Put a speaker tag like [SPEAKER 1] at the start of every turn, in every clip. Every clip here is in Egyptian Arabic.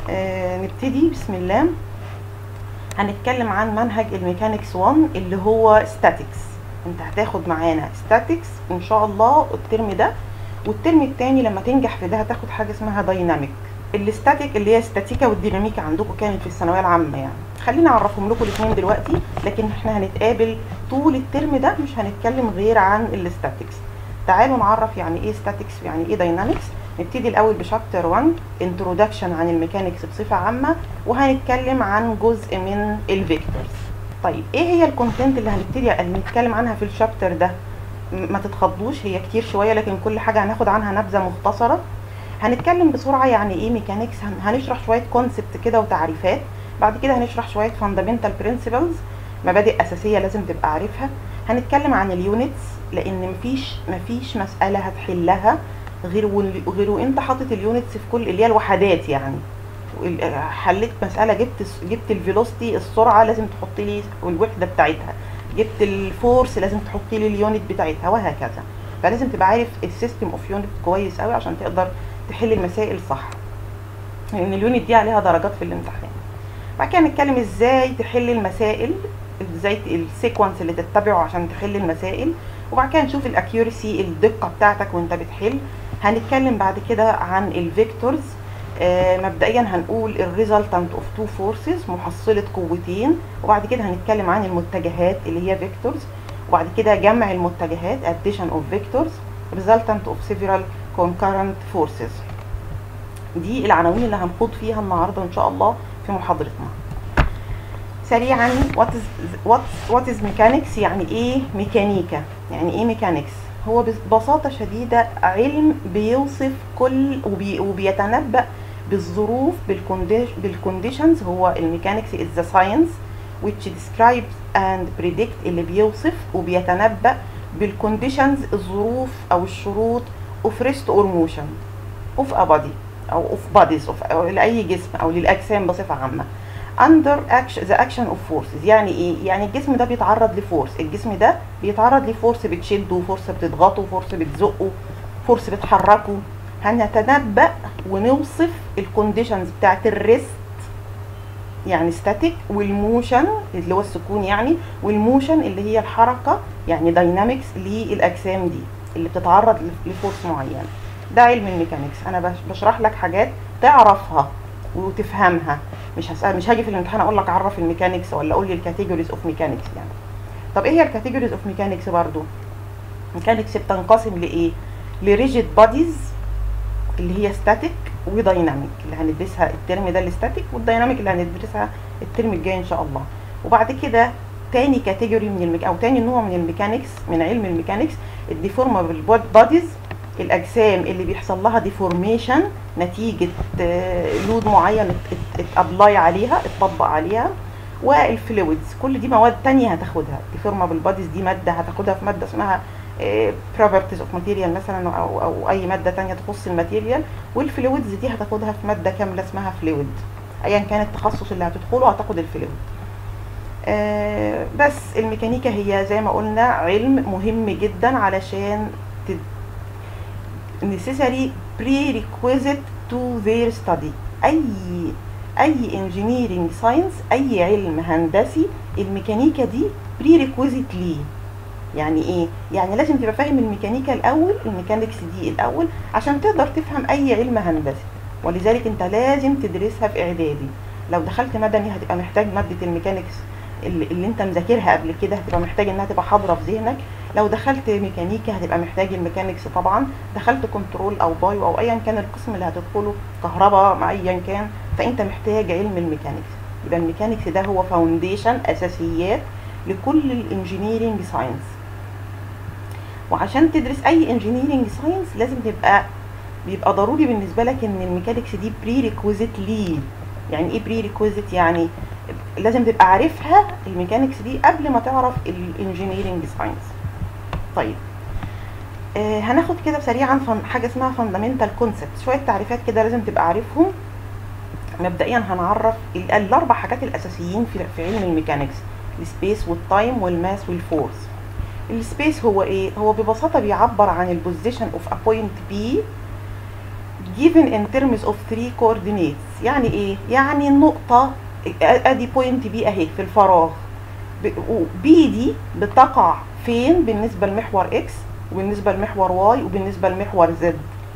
[SPEAKER 1] آه نبتدي بسم الله هنتكلم عن منهج الميكانيكس 1 اللي هو ستاتيكس انت هتاخد معانا ستاتيكس ان شاء الله الترم ده والترم التاني لما تنجح في ده هتاخد حاجه اسمها دايناميك الاستاتيك اللي هي ستاتيكا والديناميكا عندكم كانت في الثانويه العامه يعني خليني اعرفهم لكم الاثنين دلوقتي لكن احنا هنتقابل طول الترم ده مش هنتكلم غير عن الاستاتيكس تعالوا نعرف يعني ايه ستاتيكس ويعني ايه داينامكس نبتدي الاول بشابتر 1 انترودكشن عن الميكانيكس بصفه عامه وهنتكلم عن جزء من الفيكتورز طيب ايه هي الكونتنت اللي هنبتدي نتكلم عنها في الشابتر ده ما تتخضوش هي كتير شويه لكن كل حاجه هناخد عنها نبذه مختصره هنتكلم بسرعه يعني ايه ميكانيكس هنشرح شويه كونسبت كده وتعريفات بعد كده هنشرح شويه فاندامنتال برنسبلز مبادئ اساسيه لازم تبقى عارفها هنتكلم عن اليونتس لان مفيش مفيش مساله هتحلها غير غير وانت حاطط اليونتس في كل اللي هي الوحدات يعني حليت مساله جبت جبت الفيلوسيتي السرعه لازم تحطي لي الوحده بتاعتها جبت الفورس لازم تحطي لي اليونت بتاعتها وهكذا فلازم تبقى عارف السيستم اوف يونت كويس قوي عشان تقدر تحل المسائل صح لان اليونت دي عليها درجات في الامتحان بعد كده نتكلم ازاي تحل المسائل ازاي السيكونس اللي تتبعه عشان تحل المسائل وبعد كده نشوف الاكيورسي الدقه بتاعتك وانت بتحل هنتكلم بعد كده عن الفيكتورز آه مبدئيا هنقول الريزلتنت اوف تو فورسز محصله قوتين وبعد كده هنتكلم عن المتجهات اللي هي فيكتورز وبعد كده جمع المتجهات addition of vectors resultant of several concurrent forces دي العناوين اللي هنخوض فيها النهارده ان شاء الله في محاضرتنا سريعا what is what what is mechanics يعني ايه ميكانيكا يعني ايه ميكانيكس هو ببساطة شديدة علم بيوصف كل وبي وبيتنبأ بالظروف بالكونديشنز هو الميكانيكس is the science which describes and predict اللي بيوصف وبيتنبأ بالكونديشنز الظروف او الشروط of rest or motion of a body او of bodies of أو لاي جسم او للاجسام بصفه عامه under action the action of forces يعني ايه يعني الجسم ده بيتعرض لفورس الجسم ده بيتعرض لفورس بتشده فورس بتضغطه فورس بتزقه فورس بتحركه هنتنبأ ونوصف الكونديشنز بتاعت الريست يعني ستاتيك والموشن اللي هو السكون يعني والموشن اللي هي الحركه يعني داينامكس للاجسام دي اللي بتتعرض لفورس معين ده علم الميكانيكس انا بشرح لك حاجات تعرفها وتفهمها مش هسأل مش هاجي في الامتحان اقول لك عرف الميكانيكس ولا قول لي الكاتيجوريز اوف ميكانيكس يعني طب ايه هي الكاتيجوريز اوف ميكانيكس برضو ميكانيكس بتنقسم لايه لريجيد بوديز اللي هي ستاتيك ودايناميك اللي هندرسها الترم ده الستاتيك والدايناميك اللي هندرسها الترم الجاي ان شاء الله وبعد كده تاني كاتيجوري من الميك او تاني نوع من الميكانيكس من علم الميكانيكس الديفورمابل بوديز الاجسام اللي بيحصل لها ديفورميشن نتيجه لود معين اتابلاي عليها اتطبق عليها والفلويدز كل دي مواد تانية هتاخدها ديفورمابل بوديز دي ماده هتاخدها في ماده اسمها بروبرتيز اوف ماتيريال مثلا او او اي ماده تانية تخص الماتيريال والفلويدز دي هتاخدها في ماده كامله اسمها فلويد ايا كان التخصص اللي هتدخله هتاخد الفلويد آه بس الميكانيكا هي زي ما قلنا علم مهم جدا علشان necessary prerequisite to their study اي اي engineering science اي علم هندسي الميكانيكا دي prerequisite ليه يعني ايه يعني لازم تبقى فاهم الميكانيكا الاول الميكانيكس دي الاول عشان تقدر تفهم اي علم هندسي ولذلك انت لازم تدرسها في اعدادي لو دخلت مدني هتبقى محتاج ماده الميكانيكس اللي, اللي انت مذاكرها قبل كده هتبقى محتاج انها تبقى حاضره في ذهنك لو دخلت ميكانيكا هتبقى محتاج الميكانيكس طبعا دخلت كنترول او بايو او ايا كان القسم اللي هتدخله كهرباء مع ايا كان فانت محتاج علم الميكانيكس يبقى الميكانيكس ده هو فاونديشن اساسيات لكل الانجينيرنج ساينس وعشان تدرس اي انجينيرنج ساينس لازم تبقى بيبقى ضروري بالنسبه لك ان الميكانيكس دي بري ريكويزيت ليه يعني ايه بري ريكويزيت يعني لازم تبقى عارفها الميكانيكس دي قبل ما تعرف الانجينيرنج ساينس طيب آه هناخد كده سريعا حاجه اسمها فاندامنتال كونسبت شويه تعريفات كده لازم تبقى عارفهم مبدئيا هنعرف الاربع حاجات الاساسيين في, في علم الميكانيكس السبيس والتايم والماس والفورس السبيس هو ايه هو ببساطه بيعبر عن البوزيشن اوف ا بوينت بي given in terms of three coordinates يعني ايه يعني النقطة ادي بوينت بي اهي في الفراغ بي دي بتقع فين بالنسبة لمحور اكس وبالنسبة لمحور واي وبالنسبة لمحور زد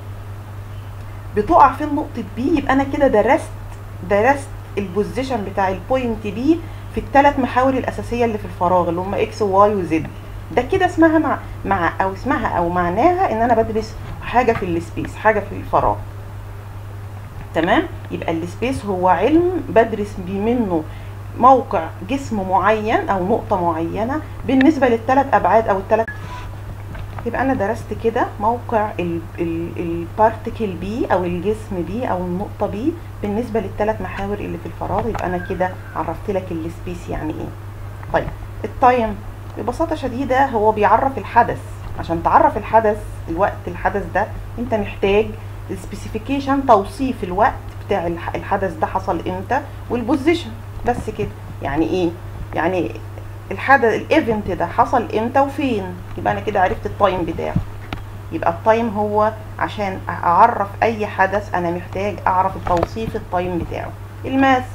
[SPEAKER 1] بتقع فين نقطة بي يبقى انا كده درست درست البوزيشن بتاع البوينت بي في الثلاث محاور الاساسية اللي في الفراغ اللي هم اكس وواي وزد ده كده اسمها مع, مع او اسمها او معناها ان انا بدرس حاجة في السبيس حاجة في الفراغ تمام يبقى السبيس هو علم بدرس منه موقع جسم معين او نقطة معينة بالنسبة للثلاث ابعاد او الثلاث يبقى انا درست كده موقع البارتيكل بي او الجسم بي او النقطة بي بالنسبة للثلاث محاور اللي في الفراغ يبقى انا كده عرفت لك السبيس يعني ايه طيب التايم ببساطة شديدة هو بيعرف الحدث عشان تعرف الحدث الوقت الحدث ده انت محتاج السبيسيفيكيشن توصيف الوقت بتاع الحدث ده حصل امتى والبوزيشن بس كده يعني ايه يعني الحدث الايفنت ده حصل امتى وفين يبقى انا كده عرفت التايم بتاعه يبقى التايم هو عشان اعرف اي حدث انا محتاج اعرف التوصيف التايم بتاعه الماس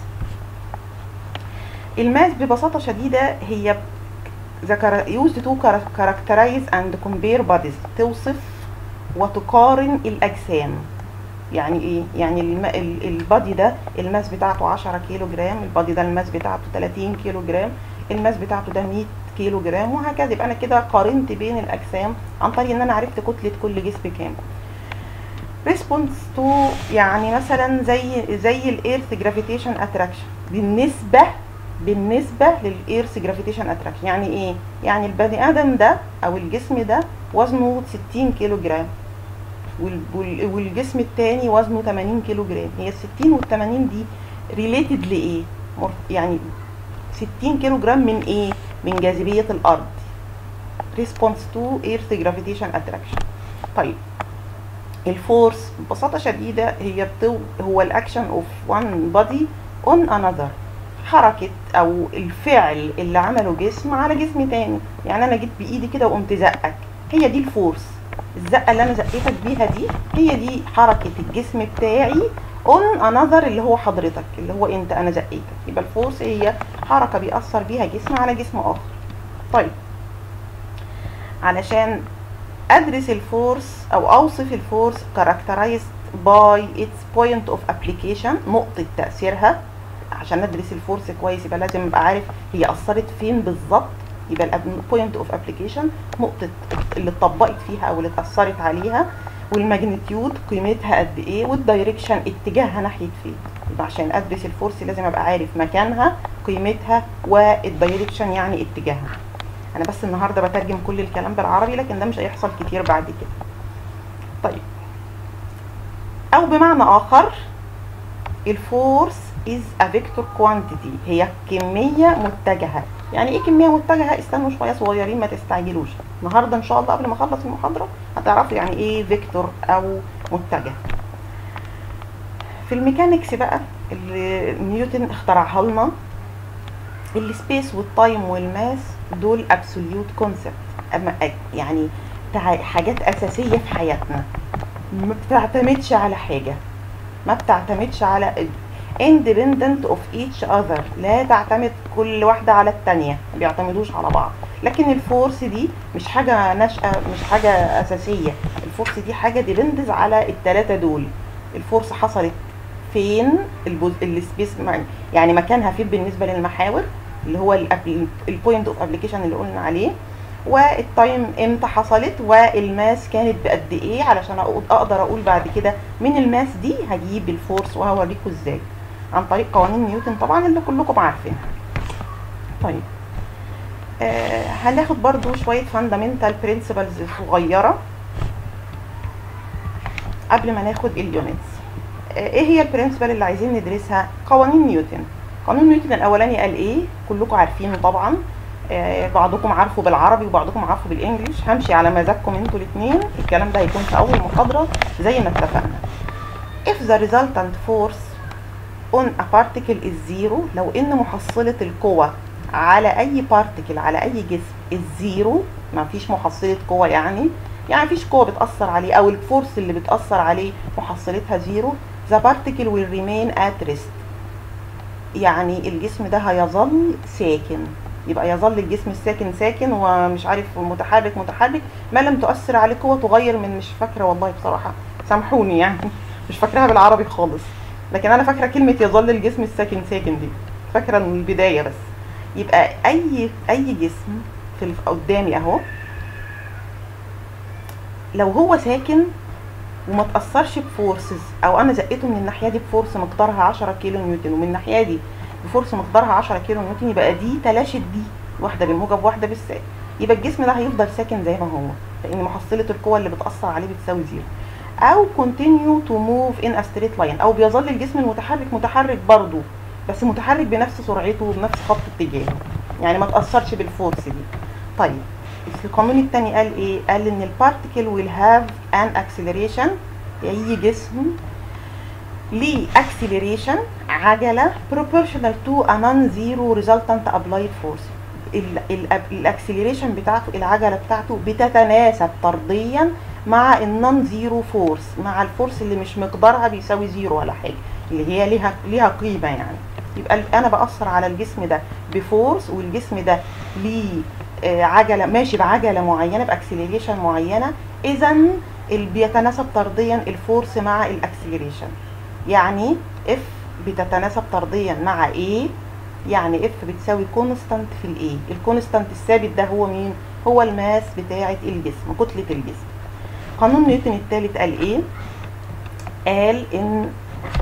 [SPEAKER 1] الماس ببساطة شديدة هي ذكر used to characterize and compare bodies توصف وتقارن الأجسام يعني ايه يعني الم... البادي ده الماس بتاعته 10 كيلو جرام البادي ده الماس بتاعته 30 كيلو جرام الماس بتاعته ده 100 كيلو جرام وهكذا يبقى انا كده قارنت بين الاجسام عن طريق ان انا عرفت كتله كل جسم كام ريسبونس تو يعني مثلا زي زي الايرث جرافيتيشن اتراكشن بالنسبه بالنسبه للايرث جرافيتيشن اتراكشن يعني ايه يعني البني ادم ده او الجسم ده وزنه 60 كيلو جرام والجسم التاني وزنه 80 كيلو جرام هي ال 60 وال 80 دي ريليتد لايه يعني 60 كيلو جرام من ايه من جاذبيه الارض ريسبونس تو ايرث جرافيتيشن اتراكشن طيب الفورس ببساطه شديده هي بتو هو الاكشن اوف وان بودي اون انذر حركه او الفعل اللي عمله جسم على جسم تاني يعني انا جيت بايدي كده وقمت زقك هي دي الفورس الزقه اللي انا زقيتك بيها دي هي دي حركه الجسم بتاعي اون انذر اللي هو حضرتك اللي هو انت انا زقيتك يبقى الفورس هي حركه بيأثر بيها جسم على جسم اخر طيب علشان ادرس الفورس او اوصف الفورس characterized by its point of application نقطه تاثيرها عشان ادرس الفورس كويس يبقى لازم ابقى عارف هي اثرت فين بالظبط يبقى البوينت اوف ابلكيشن نقطه اللي اتطبقت فيها او اللي اتاثرت عليها والماجنتيود قيمتها قد ايه والدايركشن اتجاهها ناحيه فين يبقى عشان ادرس الفورس لازم ابقى عارف مكانها قيمتها والدايركشن يعني اتجاهها انا بس النهارده بترجم كل الكلام بالعربي لكن ده مش هيحصل كتير بعد كده طيب او بمعنى اخر الفورس is a vector quantity هي كمية متجهة يعني ايه كمية متجهة استنوا شوية صغيرين ما تستعجلوش النهاردة ان شاء الله قبل ما اخلص المحاضرة هتعرفوا يعني ايه فيكتور او متجه في الميكانيكس بقى اللي نيوتن اخترعها لنا السبيس والتايم والماس دول ابسوليوت كونسبت اما يعني حاجات اساسيه في حياتنا ما بتعتمدش على حاجه ما بتعتمدش على independent of each other لا تعتمد كل واحدة على التانية ما بيعتمدوش على بعض لكن الفورس دي مش حاجة ناشئة مش حاجة أساسية الفورس دي حاجة ديبندز على التلاتة دول الفورس حصلت فين السبيس يعني مكانها فين بالنسبة للمحاور اللي هو البوينت اوف ابلكيشن اللي قلنا عليه والتايم امتى حصلت والماس كانت بقد ايه علشان اقدر اقول بعد كده من الماس دي هجيب الفورس وهوريكم ازاي عن طريق قوانين نيوتن طبعا اللي كلكم عارفينها طيب آه هناخد برضو شوية فاندامنتال برنسبلز صغيرة قبل ما ناخد اليونتس آه ايه هي البرنسبل اللي عايزين ندرسها قوانين نيوتن قانون نيوتن الاولاني قال ايه كلكم عارفينه طبعا آه بعضكم عارفه بالعربي وبعضكم عارفه بالانجليش همشي على مزاجكم انتوا الاثنين الكلام ده هيكون في اول محاضره زي ما اتفقنا if the resultant force on a particle is zero لو ان محصله القوه على اي بارتيكل على اي جسم الزيرو ما فيش محصله قوه يعني يعني مفيش قوه بتاثر عليه او الفورس اللي بتاثر عليه محصلتها زيرو the particle will remain at rest يعني الجسم ده هيظل ساكن يبقى يظل الجسم الساكن ساكن ومش عارف متحرك متحرك ما لم تؤثر عليه قوه تغير من مش فاكره والله بصراحه سامحوني يعني مش فاكراها بالعربي خالص لكن انا فاكره كلمه يظل الجسم الساكن ساكن دي فاكره من البدايه بس يبقى اي اي جسم في الف- قدامي اهو لو هو ساكن وما تاثرش بفورسز او انا زقته من الناحيه دي بفورس مقدارها 10 كيلو نيوتن ومن الناحيه دي بفورس مقدارها 10 كيلو نيوتن يبقى دي تلاشت دي واحده بالموجب واحده بالسالب يبقى الجسم ده هيفضل ساكن زي ما هو لان محصله القوه اللي بتاثر عليه بتساوي زيرو او continue to move in a straight line او بيظل الجسم المتحرك متحرك برضه بس متحرك بنفس سرعته وبنفس خط اتجاهه يعني ما تاثرش بالفورس دي طيب في القانون الثاني قال ايه قال ان البارتيكل will have an acceleration اي جسم ليه acceleration عجله proportional to a non-zero resultant applied force الاكسلريشن بتاعته العجله بتاعته بتتناسب طرديا مع النون زيرو فورس مع الفورس اللي مش مقدارها بيساوي زيرو ولا حاجه اللي هي ليها ليها قيمه يعني يبقى انا باثر على الجسم ده بفورس والجسم ده ليه آه، عجله ماشي بعجله معينه باكسلريشن معينه اذا بيتناسب طرديا الفورس مع الاكسلريشن يعني اف بتتناسب طرديا مع ايه يعني اف بتساوي كونستانت في الايه الكونستانت الثابت ده هو مين هو الماس بتاعه الجسم كتله الجسم قانون نيوتن الثالث قال ايه قال ان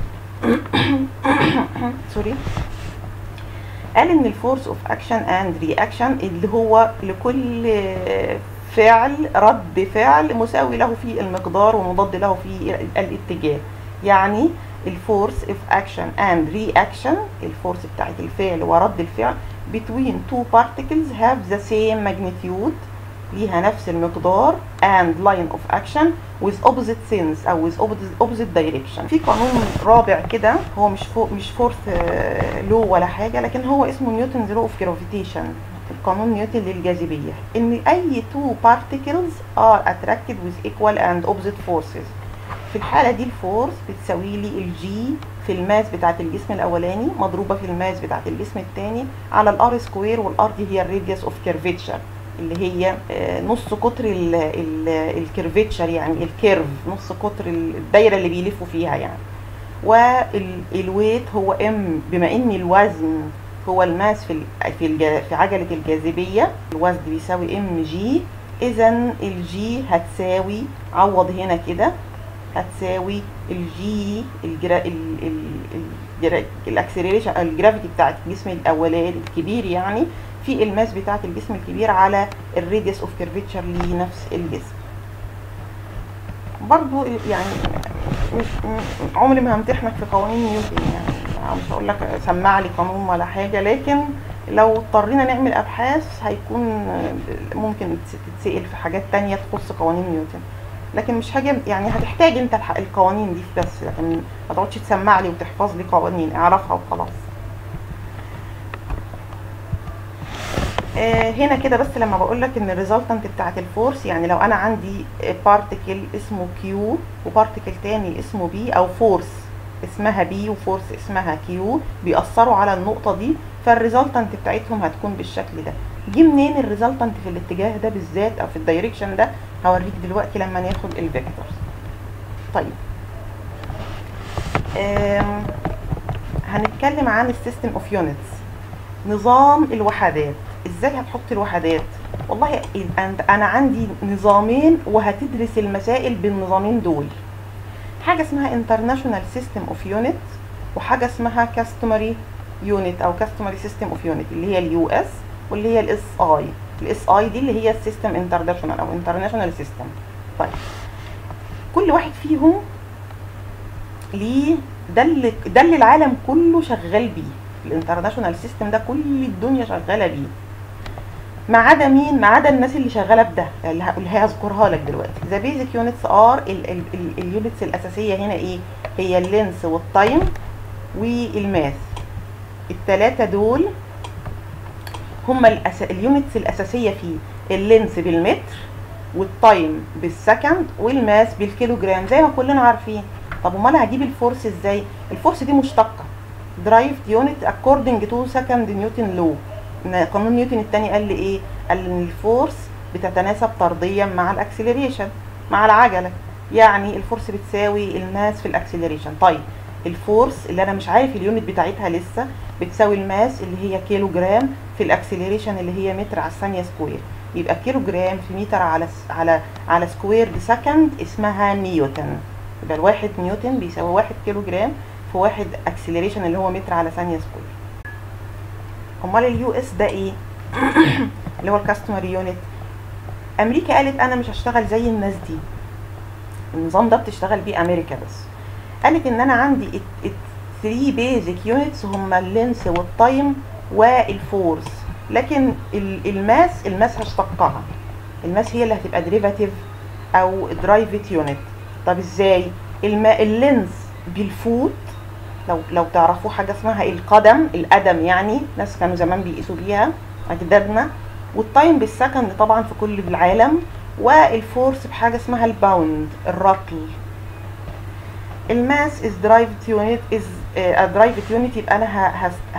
[SPEAKER 1] سوري قال ان الفورس اوف اكشن اند رياكشن اللي هو لكل فعل رد فعل مساوي له في المقدار ومضاد له في الاتجاه يعني الفورس اوف اكشن اند رياكشن الفورس بتاعت الفعل ورد الفعل between two particles have the same magnitude ليها نفس المقدار and line of action with opposite sense او with opposite, opposite direction في قانون رابع كده هو مش فوق مش فورث لو ولا حاجه لكن هو اسمه نيوتن لو اوف جرافيتيشن القانون نيوتن للجاذبيه ان اي two particles are attracted with equal and opposite forces في الحاله دي الفورس بتساوي لي الجي في الماس بتاعت الجسم الاولاني مضروبه في الماس بتاعت الجسم الثاني على الار سكوير والار دي هي الراديوس اوف كيرفيتشر اللي هي آه، نص قطر الكيرفيتشر يعني الكيرف نص قطر الدايره اللي بيلفوا فيها يعني والويت هو ام بما ان الوزن هو الماس في ال- في الج- في عجله الجاذبيه الوزن بيساوي ام جي اذا الجي هتساوي عوض هنا كده هتساوي الجي الجرا ال ال الجرا الاكسلريشن الجرافيتي بتاعت الجسم الاولاني الكبير يعني في الماس بتاعت الجسم الكبير على الراديوس اوف كيرفيتشر لنفس الجسم برضو يعني مش م- عمري ما همتحنك في قوانين نيوتن يعني مش هقول لك سمع لي قانون ولا حاجه لكن لو اضطرينا نعمل ابحاث هيكون ممكن تتسال في حاجات تانية تخص قوانين نيوتن لكن مش هاجي يعني هتحتاج انت الح- القوانين دي بس لكن ما تقعدش تسمع لي وتحفظ لي قوانين اعرفها وخلاص آه، هنا كده بس لما بقول لك ان الريزلتنت بتاعت الفورس يعني لو انا عندي بارتيكل اسمه كيو وبارتيكل تاني اسمه بي او فورس اسمها بي وفورس اسمها كيو بيأثروا على النقطة دي فالريزلتنت بتاعتهم هتكون بالشكل ده جه منين الريزلتنت في الاتجاه ده بالذات او في الدايركشن ده هوريك دلوقتي لما ناخد الفيكتورز طيب آم، هنتكلم عن السيستم اوف يونتس نظام الوحدات ازاي هتحط الوحدات والله أنت- انا عندي نظامين وهتدرس المسائل بالنظامين دول حاجه اسمها انترناشونال سيستم اوف يونت وحاجه اسمها كاستمري يونت او كاستمري سيستم اوف يونت اللي هي اليو اس واللي هي الاس اي الاس اي دي اللي هي السيستم انترناشونال او انترناشونال سيستم طيب كل واحد فيهم ليه ده اللي ده اللي العالم كله شغال بيه الانترناشونال سيستم ده كل الدنيا شغاله بيه ما عدا مين ما عدا الناس اللي شغاله بده اللي ه- اللي هذكرها لك دلوقتي ذا بيزك يونتس ار اليونتس الاساسيه هنا ايه هي اللينس والتايم والماث الثلاثه دول هما الأس... اليونتس الاساسيه فيه اللينس بالمتر والتايم بالسكند والماس بالكيلوجرام زي ما كلنا عارفين طب امال هجيب الفورس ازاي الفورس دي مشتقه درايفد يونت اكوردنج تو سكند نيوتن لو قانون نيوتن الثاني قال لي ايه قال ان الفورس بتتناسب طرديا مع الاكسلريشن مع العجله يعني الفورس بتساوي الماس في الاكسلريشن طيب الفورس اللي انا مش عارف اليونت بتاعتها لسه بتساوي الماس اللي هي كيلو جرام في الاكسلريشن اللي هي متر على الثانيه سكوير يبقى كيلو جرام في متر على على على سكوير سكند اسمها نيوتن يبقى الواحد نيوتن بيساوي واحد كيلو جرام في واحد اكسلريشن اللي هو متر على ثانيه سكوير امال اليو اس ده ايه اللي هو الكاستمر يونت امريكا قالت انا مش هشتغل زي الناس دي النظام ده بتشتغل بيه امريكا بس قالت ان انا عندي 3 بيزك يونتس هما اللينس والتايم والفورس لكن الماس الماس هشتقها الماس هي اللي هتبقى ديريفاتيف او درايفت يونت طب ازاي الما اللينس بالفوت لو لو تعرفوا حاجه اسمها القدم القدم يعني ناس كانوا زمان بيقيسوا بيها اجدادنا والتايم بالسكند طبعا في كل العالم والفورس بحاجه اسمها الباوند الرطل الماس از درايفد يونت از درايفد يونت يبقى انا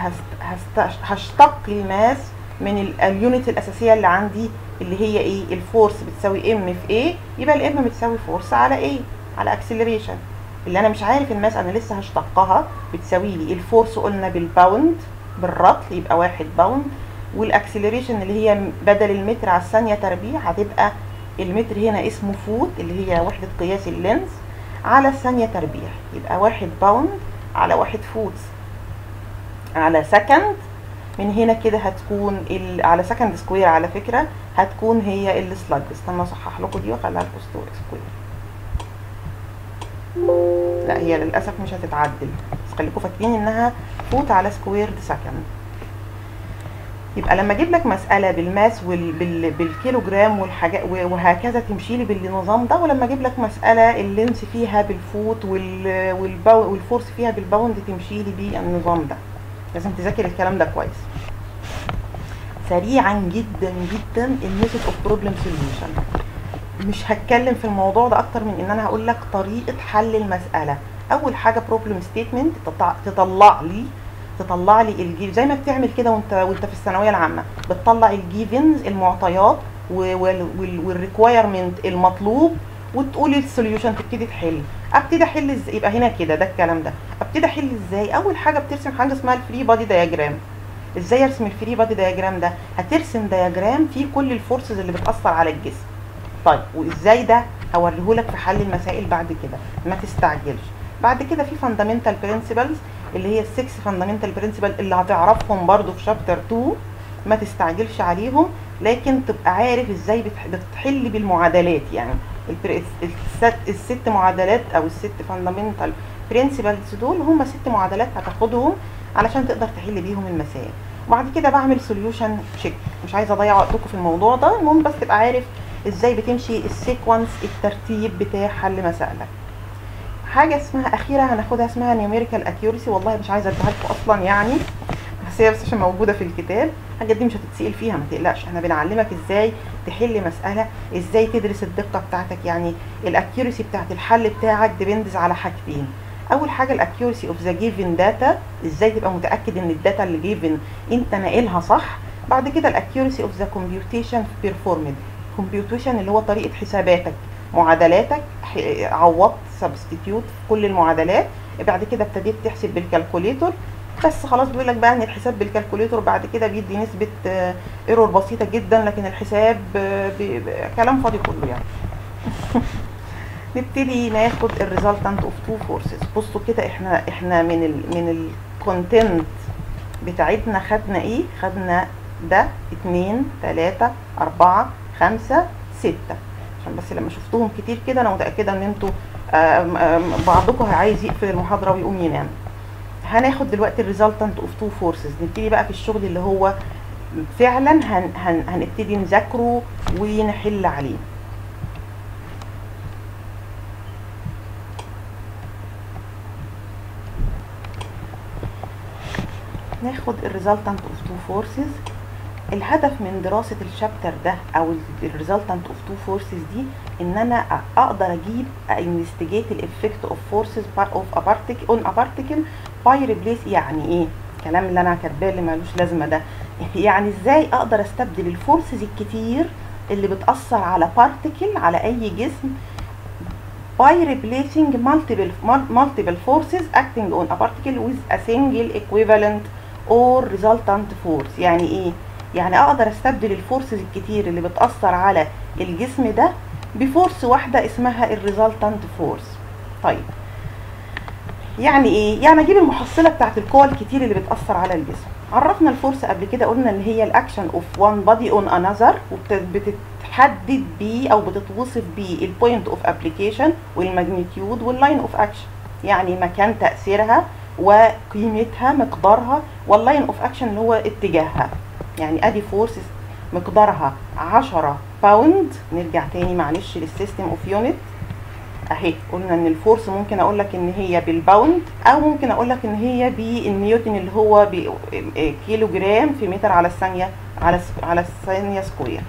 [SPEAKER 1] هشتق الماس من اليونت الاساسيه اللي عندي اللي هي ايه الفورس بتساوي ام في ايه يبقى الام بتساوي فورس على ايه على اكسلريشن اللي انا مش عارف الماس انا لسه هشتقها بتساوي لي الفورس قلنا بالباوند بالرطل يبقى واحد باوند والاكسلريشن اللي هي بدل المتر على الثانيه تربيع هتبقى المتر هنا اسمه فوت اللي هي وحده قياس اللينس على الثانيه تربيع يبقى واحد باوند على واحد فوت على سكند من هنا كده هتكون ال... على سكند سكوير على فكره هتكون هي السلاج استنى اصحح لكم دي واخليها لكم سكوير لا هي للاسف مش هتتعدل بس خليكم فاكرين انها فوت على سكوير سكند يبقى لما اجيب لك مساله بالماس وال... بال... بالكيلو جرام والحاجات وهكذا تمشي لي بالنظام ده ولما اجيب لك مساله اللينس فيها بالفوت وال... والباو... والفورس فيها بالباوند تمشي لي بالنظام ده لازم تذاكر الكلام ده كويس سريعا جدا جدا الميثود اوف بروبلم سوليوشن مش هتكلم في الموضوع ده اكتر من ان انا هقول لك طريقه حل المساله اول حاجه بروبلم ستيتمنت تطلع لي تطلع لي الجيف زي ما بتعمل كده وانت وانت في الثانويه العامه بتطلع الجيفنز المعطيات والريكوايرمنت المطلوب وتقول السوليوشن تبتدي تحل ابتدي احل ازاي يبقى هنا كده ده الكلام ده ابتدي احل ازاي اول حاجه بترسم حاجه اسمها الفري بادي دايجرام ازاي ارسم الفري بادي دايجرام ده هترسم دايجرام فيه كل الفورسز اللي بتاثر على الجسم طيب وازاي ده هوريهولك في حل المسائل بعد كده ما تستعجلش بعد كده في فاندامنتال برنسبلز اللي هي السكس فاندامنتال برنسبل اللي هتعرفهم برضو في شابتر 2 ما تستعجلش عليهم لكن تبقى عارف ازاي بتحل بالمعادلات يعني الست, الست معادلات او الست فاندامنتال برنسبلز دول هم ست معادلات هتاخدهم علشان تقدر تحل بيهم المسائل وبعد كده بعمل سوليوشن تشيك مش عايزه اضيع وقتكم في الموضوع ده المهم بس تبقى عارف ازاي بتمشي السيكونس الترتيب بتاع حل مسائلك حاجه اسمها اخيره هناخدها اسمها نيوميريكال اكيورسي والله مش عايزه اديها لكم اصلا يعني بس هي بس عشان موجوده في الكتاب الحاجات دي مش هتتسال فيها ما تقلقش احنا بنعلمك ازاي تحل مساله ازاي تدرس الدقه بتاعتك يعني الاكيورسي بتاعت الحل بتاعك ديبندز على حاجتين اول حاجه الاكيورسي اوف ذا جيفن داتا ازاي تبقى متاكد ان الداتا اللي جيفن انت ناقلها صح بعد كده الاكيورسي اوف ذا كومبيوتيشن بيرفورمد كومبيوتيشن اللي هو طريقه حساباتك معادلاتك عوضت سبستيتيوت في كل المعادلات بعد كده ابتديت تحسب بالكالكوليتور بس خلاص بيقول لك بقى ان الحساب بالكالكوليتور بعد كده بيدي نسبه ايرور بسيطه جدا لكن الحساب بي كلام فاضي كله يعني نبتدي ناخد الريزلتنت اوف تو فورسز بصوا كده احنا احنا من ال من الكونتنت بتاعتنا خدنا ايه خدنا ده اتنين تلاتة اربعة خمسة ستة عشان بس لما شفتوهم كتير كده انا متاكده ان انتوا بعضكم عايز يقفل المحاضره ويقوم ينام هناخد دلوقتي الريزلتنت اوف تو فورسز نبتدي بقى في الشغل اللي هو فعلا هن هن هنبتدي نذاكره ونحل عليه ناخد الريزلتنت اوف تو فورسز الهدف من دراسة الشابتر ده او الريزلتنت اوف تو فورسز دي ان انا أ- اقدر اجيب انفستيجيت الافكت اوف فورسز اوف ا بارتيكل اون ا بارتيكل باي ريبليس يعني ايه الكلام اللي انا كاتباه اللي ملوش لازمه ده يعني ازاي اقدر استبدل الفورسز الكتير اللي بتاثر على بارتيكل على اي جسم by replacing multiple mul- multiple forces acting on a particle with a single equivalent or resultant force يعني ايه يعني اقدر استبدل الفورسز الكتير اللي بتاثر على الجسم ده بفورس واحده اسمها الريزلتنت فورس طيب يعني ايه يعني اجيب المحصله بتاعت القوى الكتير اللي بتاثر على الجسم عرفنا الفورس قبل كده قلنا ان هي الاكشن اوف وان بادي اون انذر وبتتحدد بيه او بتتوصف بيه البوينت اوف ابليكيشن والماجنتيود واللاين اوف اكشن يعني مكان تاثيرها وقيمتها مقدارها واللاين اوف اكشن اللي هو اتجاهها يعني ادي فورس مقدارها 10 باوند نرجع تاني معلش للسيستم اوف يونت اهي قلنا ان الفورس ممكن اقول لك ان هي بالباوند او ممكن اقول لك ان هي بالنيوتن اللي هو كيلو جرام في متر على الثانيه على س- على الثانيه سكوير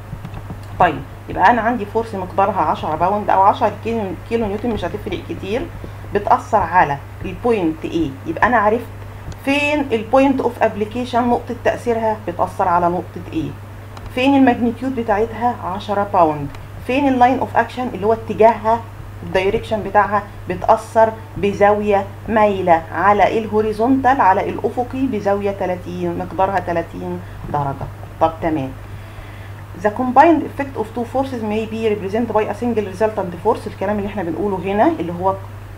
[SPEAKER 1] طيب يبقى انا عندي فورس مقدارها 10 باوند او 10 كيلو, كيلو نيوتن مش هتفرق كتير بتاثر على البوينت ايه يبقى انا عرفت فين البوينت اوف ابليكيشن نقطه تاثيرها بتاثر على نقطه ايه فين الماجنتيود بتاعتها 10 باوند فين اللاين اوف اكشن اللي هو اتجاهها الدايركشن بتاعها بتأثر بزاوية مايلة على الهوريزونتال على الأفقي بزاوية 30 مقدارها 30 درجة طب تمام The combined effect of two forces may be represented by a single resultant force الكلام اللي احنا بنقوله هنا اللي هو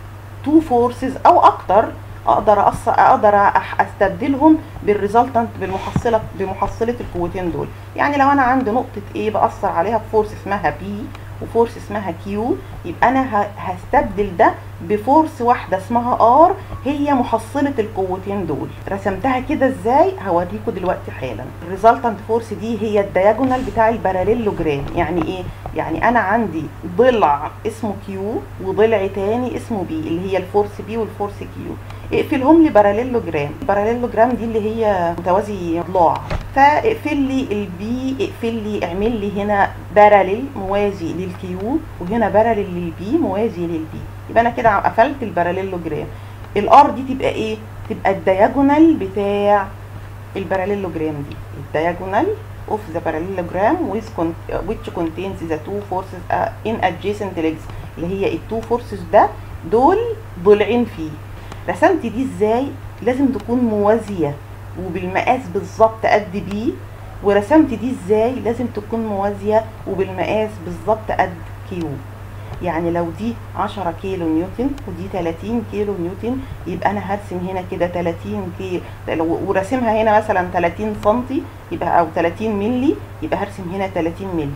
[SPEAKER 1] two forces او اكتر اقدر أص... اقدر أح- استبدلهم بالريزلتنت بالمحصله بمحصله القوتين دول يعني لو انا عندي نقطه A باثر عليها بفورس اسمها B وفورس اسمها Q يبقى انا ه... هستبدل ده بفورس واحده اسمها R هي محصله القوتين دول رسمتها كده ازاي هوريكم دلوقتي حالا الريزلتنت فورس دي هي الدياجونال بتاع الباراليلوجرام يعني ايه يعني انا عندي ضلع اسمه كيو وضلع تاني اسمه بي اللي هي الفورس بي والفورس كيو اقفلهم لي باراليلوجرام الباراليلوجرام دي اللي هي متوازي ضلوع فاقفل لي البي اقفل لي اعمل لي هنا باراليل موازي للكيو وهنا باراليل للبي موازي للبي يبقى انا كده قفلت الباراليلوجرام الار دي تبقى ايه تبقى الدياجونال بتاع الباراليلوجرام دي الدياجونال of the parallelogram with con which contains the two forces uh, in adjacent legs اللي هي التو فورسز ده دول ضلعين فيه رسمت دي ازاي لازم تكون موازيه وبالمقاس بالظبط قد بي ورسمت دي ازاي لازم تكون موازيه وبالمقاس بالظبط قد كيو يعني لو دي 10 كيلو نيوتن ودي 30 كيلو نيوتن يبقى انا هرسم هنا كده 30 كيلو وراسمها هنا مثلا 30 سنتي يبقى او 30 ملي يبقى هرسم هنا 30 ملي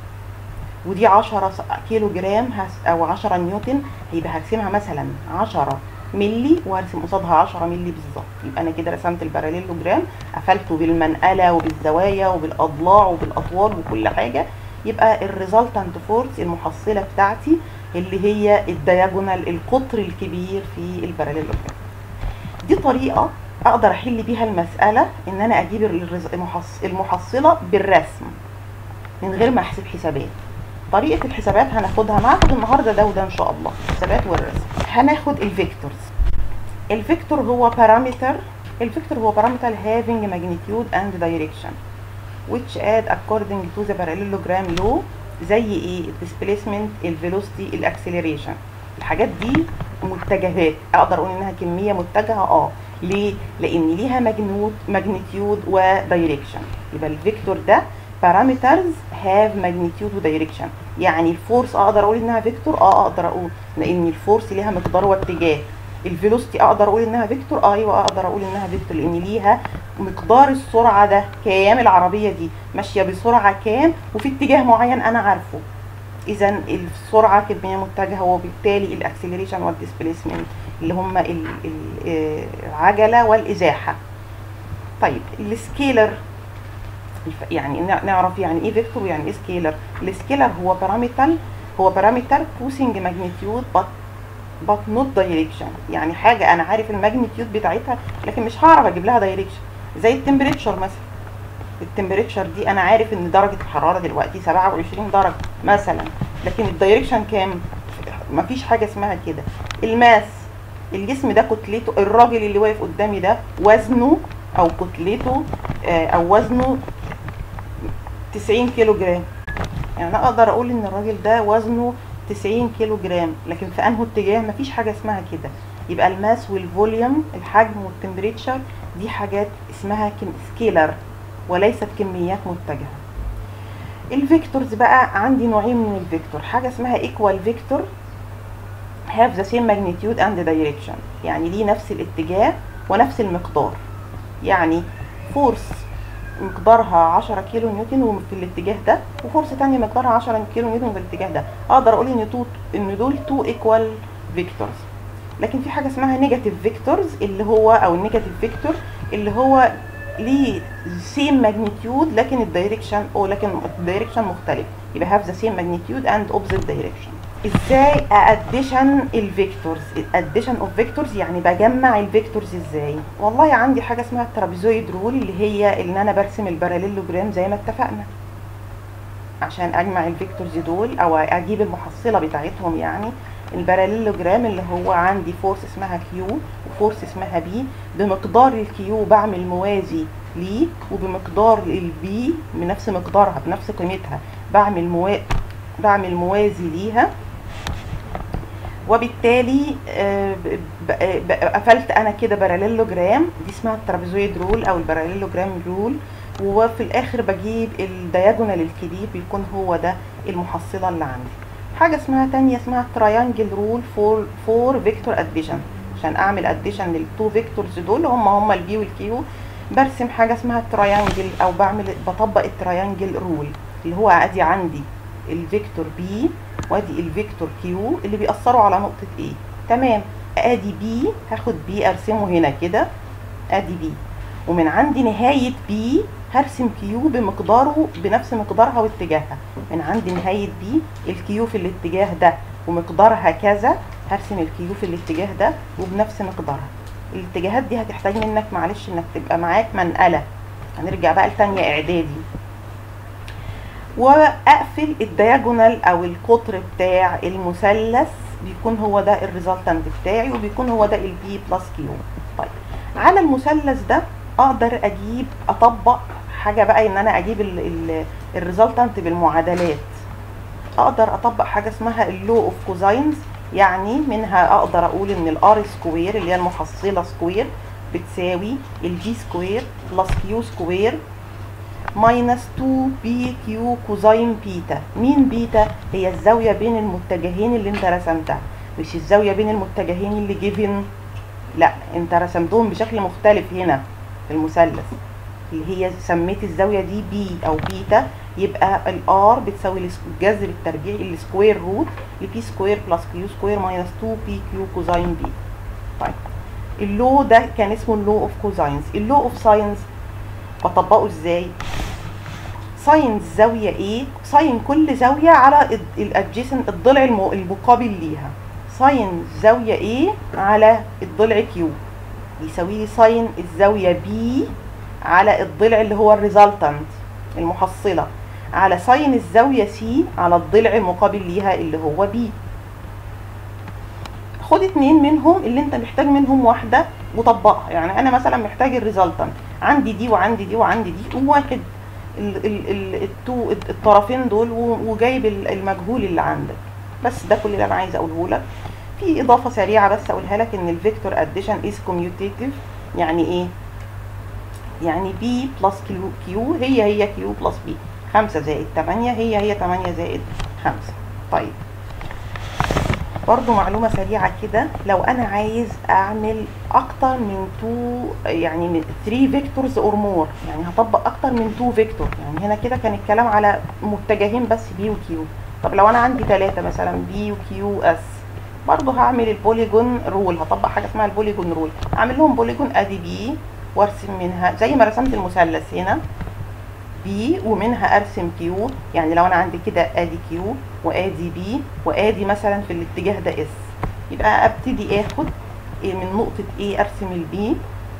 [SPEAKER 1] ودي 10 كيلو جرام هس او 10 نيوتن يبقى هرسمها مثلا 10 ملي وهرسم قصادها 10 ملي بالظبط يبقى انا كده رسمت الباراليلوجرام قفلته بالمنقله وبالزوايا وبالاضلاع وبالاطوال وكل حاجه يبقى الريزلتنت فورس المحصله بتاعتي اللي هي الدياجونال القطر الكبير في الباراليلوجرام دي طريقه اقدر احل بيها المساله ان انا اجيب الرز- المحص- المحصله بالرسم من غير ما احسب حسابات طريقه الحسابات هناخدها معاكم النهارده ده وده ان شاء الله الحسابات والرسم هناخد الفيكتورز الفيكتور هو بارامتر الفيكتور هو بارامتر having magnitude and direction which add according to the parallelogram law زي ايه الديسبيسمنت الفيلوسيتي الاكسلريشن الحاجات دي متجهات اقدر اقول انها كميه متجهه اه ليه لان ليها ماجنيود ماجنتيود ودايركشن يبقى الفيكتور ده parameters have magnitude ودايركشن يعني الفورس اقدر اقول انها فيكتور اه اقدر اقول لان الفورس ليها مقدار واتجاه الفيلوسيتي اقدر اقول انها فيكتور اه ايوه اقدر اقول انها فيكتور لان ليها مقدار السرعه ده كام العربيه دي ماشيه بسرعه كام وفي اتجاه معين انا عارفه اذا السرعه كميه متجهه وبالتالي الاكسلريشن والديسبيسمنت اللي هم ال- ال- آه، العجله والازاحه طيب السكيلر الف- يعني نع- نعرف يعني ايه فيكتور ويعني ايه سكيلر السكيلر هو بارامتر هو بارامتر بوسنج ماجنتيود بط but not direction يعني حاجه انا عارف الماجنتيود بتاعتها لكن مش هعرف اجيب لها دايركشن زي التمبريتشر مثلا التمبريتشر دي انا عارف ان درجه الحراره دلوقتي 27 درجه مثلا لكن الدايركشن كام مفيش حاجه اسمها كده الماس الجسم ده كتلته الراجل اللي واقف قدامي ده وزنه او كتلته آه، او وزنه 90 كيلو جرام يعني انا اقدر اقول ان الراجل ده وزنه 90 كيلو جرام لكن في انه اتجاه مفيش حاجه اسمها كده يبقى الماس والفوليوم الحجم والتمبريتشر دي حاجات اسمها سكيلر وليست كميات متجهه الفيكتورز بقى عندي نوعين من الفيكتور حاجه اسمها ايكوال فيكتور have the same magnitude and direction يعني ليه نفس الاتجاه ونفس المقدار يعني فورس مقدارها 10 كيلو نيوتن في الاتجاه ده وفورس تانية مقدارها 10 كيلو نيوتن في الاتجاه ده اقدر اقول ان تو ان دول تو ايكوال فيكتورز لكن في حاجه اسمها نيجاتيف فيكتورز اللي هو او النيجاتيف فيكتور اللي هو ليه سيم ماجنتيود لكن الدايركشن او لكن الدايركشن مختلف يبقى هاف ذا سيم ماجنتيود اند اوبزيت دايركشن ازاي اديشن الفيكتورز اديشن اوف فيكتورز يعني بجمع الفيكتورز ازاي والله عندي حاجه اسمها الترابيزويد رول اللي هي ان انا برسم الباراليلوجرام زي ما اتفقنا عشان اجمع الفيكتورز دول او اجيب المحصله بتاعتهم يعني الباراليلوجرام اللي هو عندي فورس اسمها كيو وفورس اسمها بي بمقدار الكيو بعمل موازي ليه وبمقدار البي بنفس مقدارها بنفس قيمتها بعمل موا... بعمل موازي ليها وبالتالي آه، ب- ب- ب- قفلت انا كده باراليلوجرام دي اسمها الترابيزويد رول او الباراليلوجرام رول وفي الاخر بجيب الدياجونال الكبير بيكون هو ده المحصله اللي عندي حاجه اسمها تانية اسمها تراينجل رول فور فور فيكتور اديشن عشان اعمل اديشن للتو فيكتورز دول هم هم البي والكيو برسم حاجه اسمها تراينجل او بعمل بطبق التراينجل رول اللي هو ادي عندي الفيكتور بي وادي الفيكتور كيو اللي بيأثروا على نقطة ايه تمام ادي بي هاخد بي ارسمه هنا كده ادي بي ومن عندي نهاية بي هرسم كيو بمقداره بنفس مقدارها واتجاهها من عندي نهاية بي الكيو في الاتجاه ده ومقدارها كذا هرسم الكيو في الاتجاه ده وبنفس مقدارها الاتجاهات دي هتحتاج منك معلش انك تبقى معاك منقلة هنرجع بقى لتانية اعدادي واقفل الدياجونال او القطر بتاع المثلث بيكون هو ده الريزلتنت بتاعي وبيكون هو ده البي بلس كيو طيب على المثلث ده اقدر اجيب اطبق حاجه بقى ان انا اجيب الريزلتنت بالمعادلات اقدر اطبق حاجه اسمها اللو اوف كوزاينز يعني منها اقدر اقول ان الار سكوير اللي هي المحصله سكوير بتساوي البي سكوير بلس كيو سكوير ماينس 2 بي كيو كوزاين بيتا مين بيتا هي الزاويه بين المتجهين اللي انت رسمتها مش الزاويه بين المتجهين اللي جيفن لا انت رسمتهم بشكل مختلف هنا في المثلث اللي هي سميت الزاويه دي بي او بيتا يبقى الار بتساوي الجذر التربيعي السكوير روت لبي سكوير بلس كيو سكوير ماينس 2 بي كيو كوزاين بي طيب اللو ده كان اسمه اللو اوف كوزاينز اللو اوف ساينز بطبقه ازاي ساين الزاويه ايه ساين كل زاويه على الادجيسن الضلع المو- المقابل ليها ساين الزاويه ايه على الضلع كيو يساوي لي ساين الزاويه بي على الضلع اللي هو الريزلتنت المحصله على ساين الزاويه سي على الضلع المقابل ليها اللي هو بي خد اتنين منهم اللي انت محتاج منهم واحده وطبقها يعني انا مثلا محتاج الريزلتنت عندي دي وعندي دي وعندي دي وواحد ال- ال- ال- التو الطرفين دول و- وجايب ال- المجهول اللي عندك بس ده كل اللي انا عايزه اقوله لك في اضافه سريعه بس اقولها لك ان الفيكتور اديشن از كوميوتيتيف يعني ايه يعني بي بلس كيو كيو هي هي كيو بلس بي 5 زائد 8 هي هي 8 زائد 5 طيب برضو معلومة سريعة كده لو أنا عايز أعمل أكتر من تو يعني من 3 فيكتورز أور مور يعني هطبق أكتر من 2 فيكتور يعني هنا كده كان الكلام على متجهين بس بي وكيو طب لو أنا عندي ثلاثة مثلا بي وكيو اس برضو هعمل البوليجون رول هطبق حاجة اسمها البوليجون رول أعمل لهم بوليجون أدي بي وأرسم منها زي ما رسمت المثلث هنا بي ومنها ارسم كيو يعني لو انا عندي كده ادي كيو وادي بي وادي مثلا في الاتجاه ده اس يبقى ابتدي اخد إيه من نقطة A ارسم البي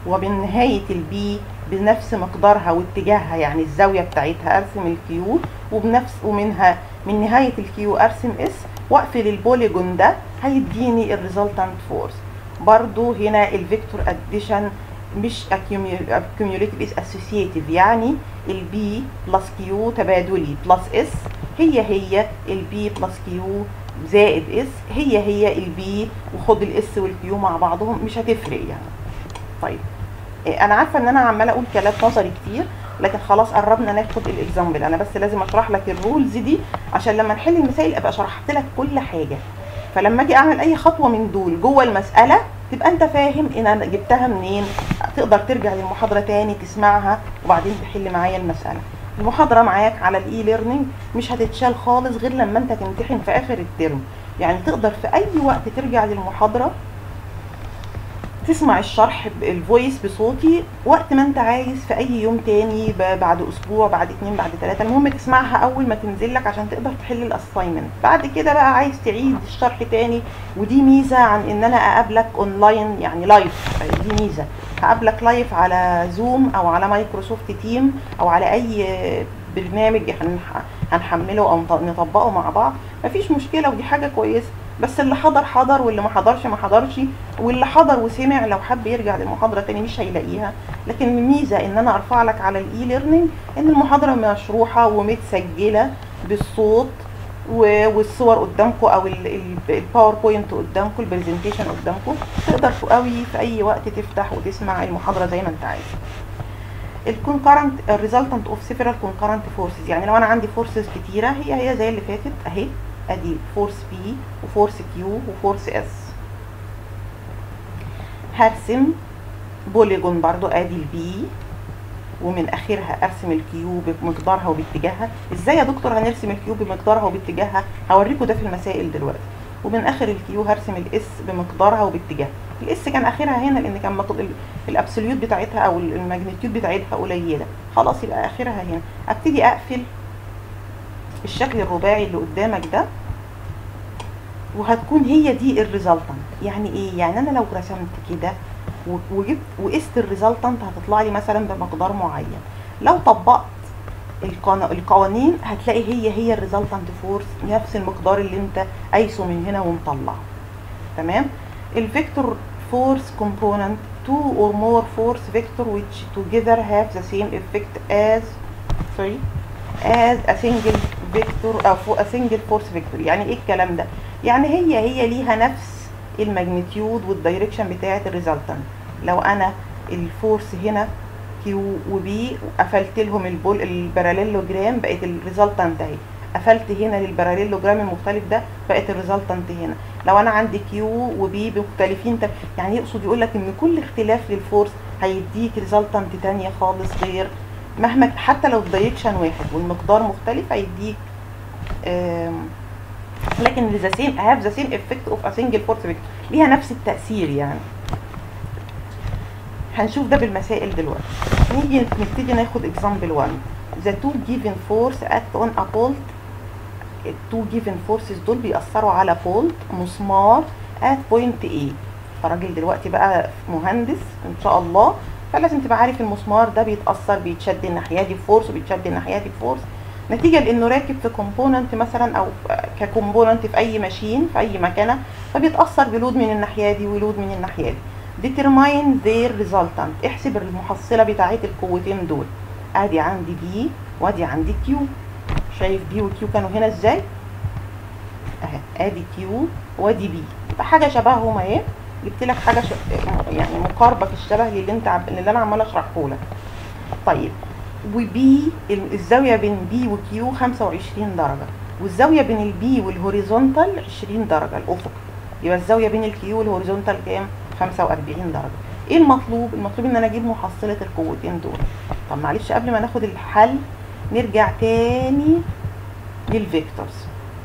[SPEAKER 1] ومن نهاية البي بنفس مقدارها واتجاهها يعني الزاوية بتاعتها ارسم الكيو وبنفس ومنها من نهاية الكيو ارسم اس واقفل البوليجون ده هيديني الريزلتانت فورس برضو هنا الفيكتور اديشن مش accumulative is associative يعني البي بلس كيو تبادلي بلس اس هي هي البي بلس كيو زائد اس هي هي البي وخد الاس والكيو مع بعضهم مش هتفرق يعني طيب إيه، انا عارفه ان انا عماله اقول كلام نظري كتير لكن خلاص قربنا ناخد الاكزامبل انا بس لازم اشرح لك الرولز دي عشان لما نحل المسائل ابقى شرحت لك كل حاجه فلما اجي اعمل اي خطوه من دول جوه المساله تبقى انت فاهم ان انا جبتها منين تقدر ترجع للمحاضره تاني تسمعها وبعدين تحل معايا المساله المحاضره معاك على الاي ليرنينج مش هتتشال خالص غير لما انت تمتحن في اخر الترم يعني تقدر في اي وقت ترجع للمحاضره تسمع الشرح الفويس بصوتي وقت ما انت عايز في اي يوم تاني ب- بعد اسبوع بعد اتنين بعد تلاته المهم تسمعها اول ما تنزل لك عشان تقدر تحل الاساينمنت بعد كده بقى عايز تعيد الشرح تاني ودي ميزه عن ان انا اقابلك اونلاين يعني لايف دي ميزه هقابلك لايف على زوم او على مايكروسوفت تيم او على اي برنامج هنح- هنحمله او نط- نطبقه مع بعض مفيش مشكله ودي حاجه كويسه بس اللي حضر حضر واللي ما حضرش ما حضرش واللي حضر وسمع لو حب يرجع للمحاضره تاني مش هيلاقيها لكن الميزه ان انا ارفع لك على الاي ليرنينج ان المحاضره مشروحه ومتسجله بالصوت و- والصور قدامكم او الباوربوينت قدامكم البرزنتيشن قدامكم تقدر قوي في اي وقت تفتح وتسمع المحاضره زي ما انت عايز الكونكرنت الريزلتنت اوف سيفرال كونكرنت فورسز يعني لو انا عندي فورسز كتيره هي هي زي اللي فاتت اهي ادي فورس بي وفورس كيو وفورس اس هرسم بوليجون برضو ادي البي ومن اخرها ارسم الكيو بمقدارها وباتجاهها ازاي يا دكتور هنرسم الكيو بمقدارها وباتجاهها هوريكم ده في المسائل دلوقتي ومن اخر الكيو هرسم الاس بمقدارها وباتجاهها الاس كان اخرها هنا لان كان مقد... ال- الابسوليوت بتاعتها او ال- الماجنتيود بتاعتها قليله خلاص يبقى اخرها هنا ابتدي اقفل الشكل الرباعي اللي قدامك ده وهتكون هي دي الريزلتنت يعني ايه يعني انا لو رسمت كده و- وجبت وقست الريزلتنت هتطلع لي مثلا بمقدار معين لو طبقت القنا- القوانين هتلاقي هي هي الريزلتنت فورس نفس المقدار اللي انت قايسه من هنا ومطلعه تمام الفيكتور فورس كومبوننت two or more force vector which together have the same effect as sorry as a single vector او fo- a single force vector يعني ايه الكلام ده يعني هي هي ليها نفس الماجنتيود والدايركشن بتاعه الريزلتنت لو انا الفورس هنا كيو وبي قفلت لهم البول الباراليلوجرام بقت الريزلتنت اهي قفلت هنا للباراليلوجرام المختلف ده بقت الريزلتنت هنا لو انا عندي كيو وبي مختلفين تم- يعني يقصد يقول لك ان كل اختلاف للفورس هيديك ريزلتنت تانية خالص غير مهما حتى لو الدايركشن واحد والمقدار مختلف هيديك آم، لكن ذا سيم هاف ذا سيم افكت اوف ا سنجل فورس فيكتور ليها نفس التاثير يعني هنشوف ده بالمسائل دلوقتي نيجي نبتدي ناخد example 1 the two given force act on a bolt التو given forces دول بيأثروا على bolt مسمار at point A فراجل دلوقتي بقى مهندس ان شاء الله فلازم تبقى عارف المسمار ده بيتأثر بيتشد الناحية دي فورس وبيتشد الناحية دي فورس نتيجة لانه راكب في كومبوننت مثلا او ككومبوننت في اي ماشين في اي مكنة فبيتأثر بلود من الناحية دي ولود من الناحية دي determine their resultant احسب المحصلة بتاعت القوتين دول ادي عندي بي وادي عندي كيو شايف بي وكيو كانوا هنا ازاي اهي ادي كيو وادي بي يبقى حاجة شبههم اهي جبت لك حاجة ش... يعني مقاربة في الشبه للي انت عب... اللي انا عمالة اشرحه لك طيب وبي الزاوية بين بي وكيو 25 درجة والزاوية بين البي والهوريزونتال 20 درجة الأفق يبقى الزاوية بين الكيو والهوريزونتال كام؟ 45 درجة ايه المطلوب؟ المطلوب ان انا اجيب محصلة القوتين دول طب معلش قبل ما ناخد الحل نرجع تاني للفيكتورز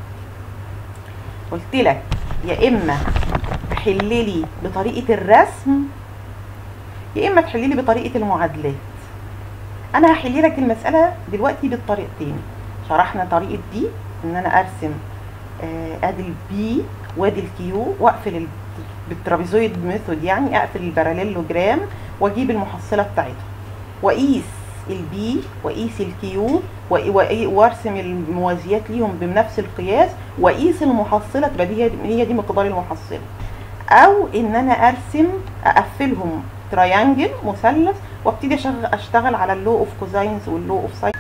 [SPEAKER 1] قلت لك يا اما تحللي بطريقة الرسم يا اما تحللي بطريقة المعادلات انا هحل لك المسألة دلوقتي بالطريقتين شرحنا طريقة دي ان انا ارسم آه، ادي البي وادي الكيو واقفل ال- بالترابيزويد ميثود يعني اقفل الباراليلوجرام واجيب المحصله بتاعتها واقيس البي واقيس الكيو وإ- وإ- وارسم الموازيات ليهم بنفس القياس واقيس المحصله تبقى دي هي هي دي مقدار المحصله او ان انا ارسم اقفلهم تريانجل مثلث وابتدي أشغ- اشتغل على اللو اوف كوزاينز واللو اوف ساين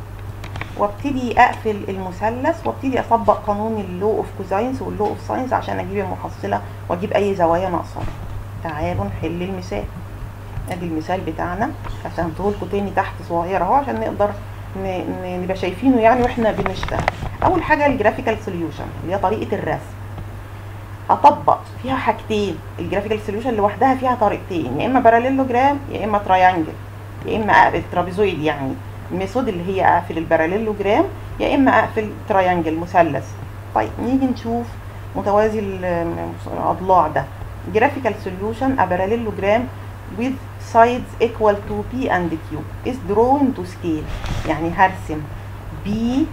[SPEAKER 1] وابتدي اقفل المثلث وابتدي اطبق قانون اللو اوف كوزاينز واللو اوف ساينز عشان اجيب المحصله واجيب اي زوايا ناقصه تعالوا نحل المثال ادي المثال بتاعنا رسمته لكم تاني تحت صغير اهو عشان نقدر ن- ن- نبقى شايفينه يعني واحنا بنشتغل اول حاجه الجرافيكال سوليوشن اللي هي طريقه الرسم هطبق فيها حاجتين الجرافيكال سوليوشن لوحدها فيها طريقتين يا اما باراليلوجرام يا اما تراينجل يا اما اقفل ترابيزويد يعني الميثود اللي هي اقفل الباراليلوجرام يا اما اقفل تراينجل مثلث طيب نيجي نشوف متوازي ال- الاضلاع ده graphical solution a parallelogram with sides equal to P and Q is drawn to scale يعني هرسم B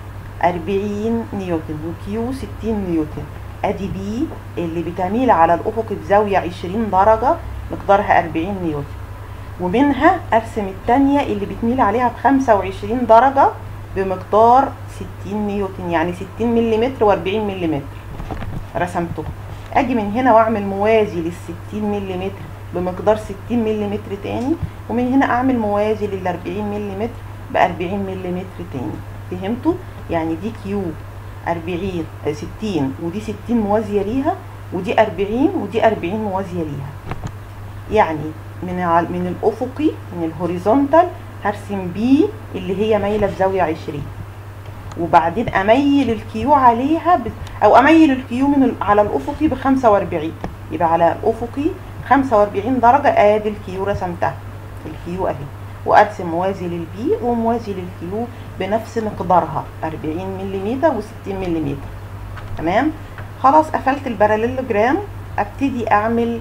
[SPEAKER 1] 40 نيوتن وكيو 60 نيوتن ادي بي اللي بتميل على الافق بزاويه 20 درجه مقدارها 40 نيوتن ومنها ارسم الثانيه اللي بتميل عليها ب 25 درجه بمقدار 60 نيوتن يعني 60 ملم و40 ملم رسمته اجي من هنا واعمل موازي لل 60 ملم بمقدار 60 ملم تاني ومن هنا اعمل موازي لل 40 ملم ب 40 ملم تاني فهمتوا يعني دي كيو 40 آه، 60 ودي 60 موازيه ليها ودي 40 ودي 40 موازيه ليها يعني من ع- من الافقي من الهوريزونتال هرسم بي اللي هي مايله بزاويه 20 وبعدين اميل الكيو عليها ب... او اميل الكيو من ال... على الافقي ب 45 يبقى على الافقي 45 درجه ادي الكيو رسمتها الكيو اهي وارسم موازي للبي وموازي للكيو بنفس مقدارها 40 ملم و60 ملم تمام خلاص قفلت الباراليلوجرام ابتدي اعمل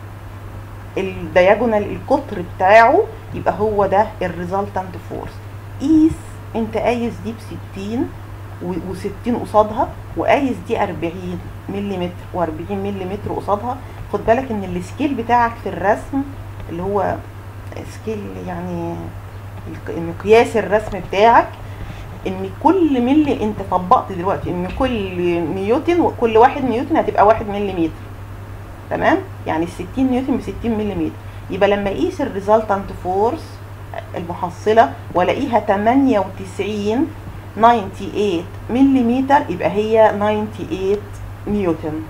[SPEAKER 1] الدياجونال القطر بتاعه يبقى هو ده الريزلتنت فورس قيس انت قايس دي ب 60 و60 قصادها وقايس دي 40 ملم و40 ملم قصادها خد بالك ان السكيل بتاعك في الرسم اللي هو سكيل يعني الق- مقياس الرسم بتاعك ان كل ملي انت طبقت دلوقتي ان كل نيوتن وكل واحد نيوتن هتبقى واحد مليمتر تمام يعني ال 60 نيوتن ب 60 ملم يبقى لما اقيس الريزلتنت فورس المحصله والاقيها 98 98 ملم يبقى هي 98 نيوتن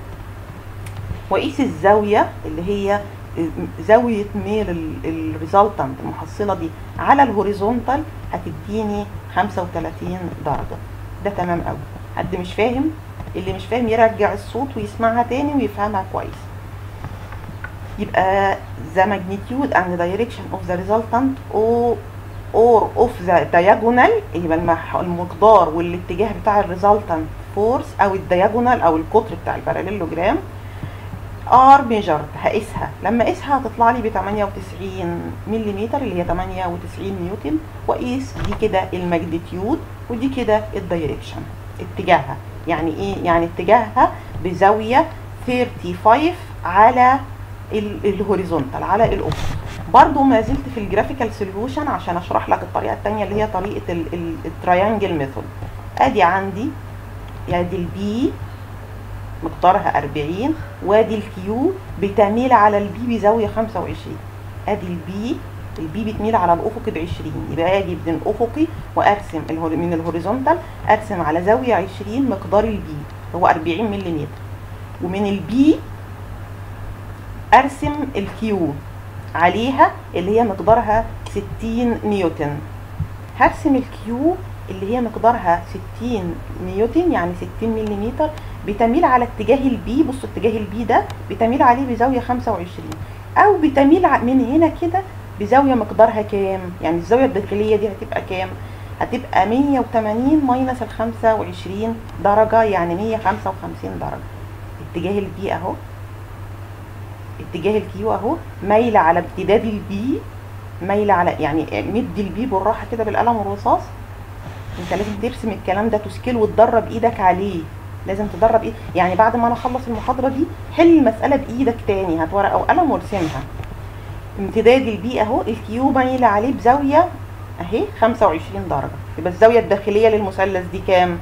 [SPEAKER 1] واقيس الزاويه اللي هي زاويه ميل الريزلتنت المحصله دي على الهوريزونتال هتديني 35 درجه ده تمام قوي حد مش فاهم اللي مش فاهم يرجع الصوت ويسمعها تاني ويفهمها كويس يبقى the magnitude and direction of the resultant or or of the diagonal يبقى المح- المقدار والاتجاه بتاع الريزلتنت فورس او الدياجونال او القطر بتاع الباراليلوجرام ار ميجرد هقيسها لما اقيسها هتطلع لي ب 98 ملم اللي هي 98 نيوتن واقيس دي كده الماجنتيود ودي كده الدايركشن اتجاهها يعني ايه يعني اتجاهها بزاويه 35 على ال- الهوريزونتال على الافق برضو ما زلت في الجرافيكال سوليوشن عشان اشرح لك الطريقه الثانيه اللي هي طريقه التريانجل ميثود ادي عندي ادي البي مقدارها 40 وادي الكيو بتميل على البي بزاويه 25 ادي البي البي بتميل على الافق ب 20 يبقى اجي من الافقي وارسم الهور- من الهوريزونتال ارسم على زاويه 20 مقدار البي هو 40 ملم ومن البي ارسم الكيو عليها اللي هي مقدارها 60 نيوتن هرسم الكيو اللي هي مقدارها 60 نيوتن يعني 60 ملم بتميل على اتجاه البي بصوا اتجاه البي ده بتميل عليه بزاويه 25 او بتميل ع- من هنا كده بزاويه مقدارها كام يعني الزاويه الداخليه دي هتبقى كام هتبقى 180 ماينس ال 25 درجه يعني 155 درجه اتجاه البي اهو اتجاه الكيو اهو مايله على امتداد البي مايله على يعني مد البي بالراحه كده بالقلم الرصاص انت لازم ترسم الكلام ده تسكيل وتدرب ايدك عليه لازم تدرب ايدك يعني بعد ما انا اخلص المحاضره دي حل المساله بايدك تاني هات ورقه وقلم وارسمها امتداد البي اهو الكيو مايله عليه بزاويه اهي 25 درجه يبقى الزاويه الداخليه للمثلث دي كام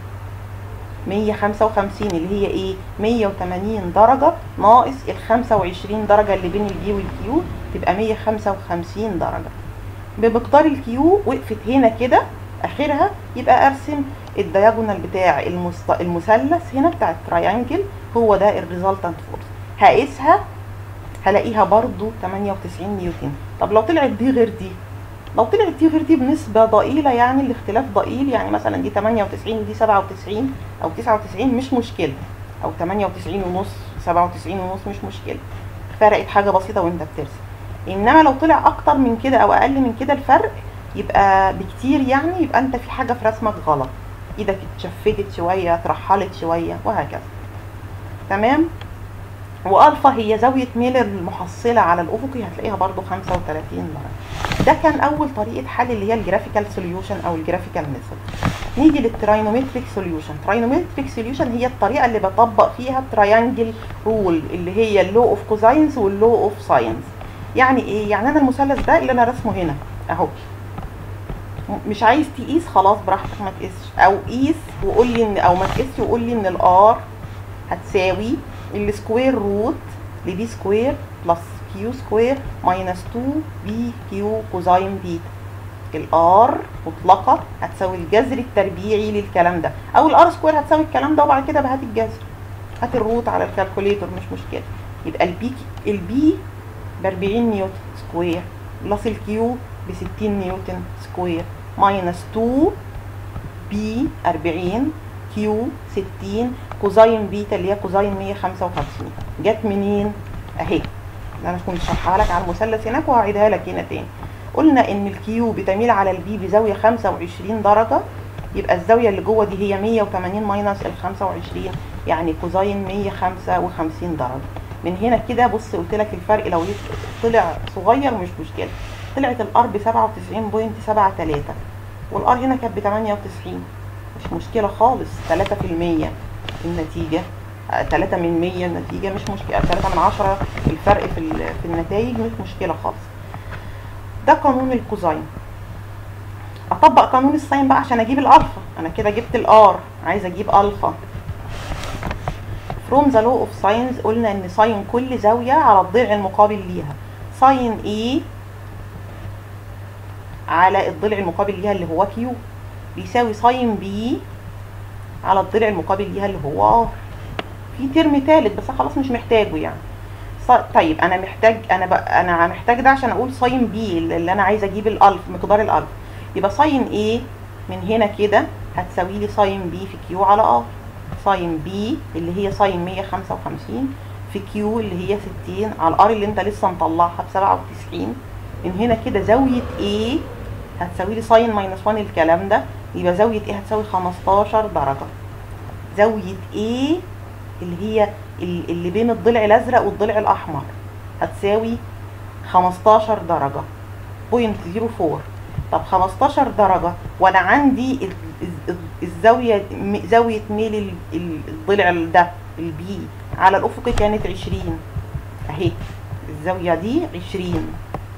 [SPEAKER 1] 155 اللي هي ايه 180 درجه ناقص ال 25 درجه اللي بين البي والكيو تبقى 155 درجه بمقدار الكيو وقفت هنا كده اخرها يبقى ارسم الدياجونال بتاع المست... المثلث هنا بتاع التراينجل هو ده الريزلتنت فورس هقيسها هلاقيها برضو 98 نيوتن طب لو طلعت دي غير دي لو طلعت دي غير دي بنسبة ضئيلة يعني الاختلاف ضئيل يعني مثلا دي 98 ودي 97 او 99 مش مشكلة او 98 ونص 97 ونص مش مشكلة فرقت حاجة بسيطة وانت بترسم انما لو طلع اكتر من كده او اقل من كده الفرق يبقى بكتير يعني يبقى انت في حاجة في رسمك غلط ايدك اتشفتت شوية اترحلت شوية وهكذا تمام والفا هي زاوية ميل المحصلة على الافقي هتلاقيها برضو 35 درجة ده كان اول طريقة حل اللي هي الجرافيكال سوليوشن او الجرافيكال ميثود نيجي للتراينومتريك سوليوشن تراينومتريك سوليوشن هي الطريقة اللي بطبق فيها التراينجل رول اللي هي اللو اوف كوزاينز واللو اوف ساينز يعني ايه يعني انا المثلث ده اللي انا رسمه هنا اهو مش عايز تقيس خلاص براحتك ما تقيسش او قيس وقول لي ان او ما تقيسش وقول لي ان الار هتساوي السكوير روت لبي سكوير بلس كيو سكوير ماينس 2 بي كيو كوزاين بيتا الار مطلقه هتساوي الجذر التربيعي للكلام ده او الار سكوير هتساوي الكلام ده وبعد كده بهات الجذر هات الروت على الكالكوليتور مش مشكله يبقى البي البي ب 40 نيوتن سكوير بلس الكيو ب 60 نيوتن سكوير ماينس 2 بي 40 كيو 60 كوزاين بيتا اللي هي كوزاين 155 جت منين اهي اللي انا كنت شرحها لك على المثلث هناك وهعيدها لك هنا تاني قلنا ان الكيو بتميل على البي بزاويه 25 درجه يبقى الزاويه اللي جوه دي هي 180 ماينس ال 25 يعني كوزاين 155 درجه من هنا كده بص قلت لك الفرق لو طلع صغير مش مشكله طلعت الار ب 97.73 والار هنا كانت ب 98 مش مشكله خالص 3% النتيجه 3 من 100 النتيجه مش مشكله 3 من 10 الفرق في في النتائج مش مشكله خالص ده قانون الكوزاين اطبق قانون الساين بقى عشان اجيب الالفا انا كده جبت الار عايزه اجيب الفا فروم ذا لو اوف ساينز قلنا ان ساين كل زاويه على الضلع المقابل ليها ساين ايه على الضلع المقابل ليها اللي هو كيو بيساوي ساين بي على الضلع المقابل ليها اللي هو ار في ترم تالت بس خلاص مش محتاجه يعني طيب انا محتاج انا ب... انا محتاج ده عشان اقول ساين بي اللي انا عايزه اجيب الالف مقدار الالف يبقى ساين ايه من هنا كده هتساوي لي ساين بي في كيو على ار ساين بي اللي هي ساين 155 في كيو اللي هي 60 على الار اللي انت لسه مطلعها ب 97 من هنا كده زاويه ايه هتساوي لي ساين ماينس 1 الكلام ده يبقى زاويه ايه هتساوي 15 درجه زاويه ايه اللي هي اللي بين الضلع الازرق والضلع الاحمر هتساوي 15 درجه بوينت 04 طب 15 درجه وانا عندي الزاويه زاويه ميل الضلع ده البي على الافق كانت 20 اهي الزاويه دي 20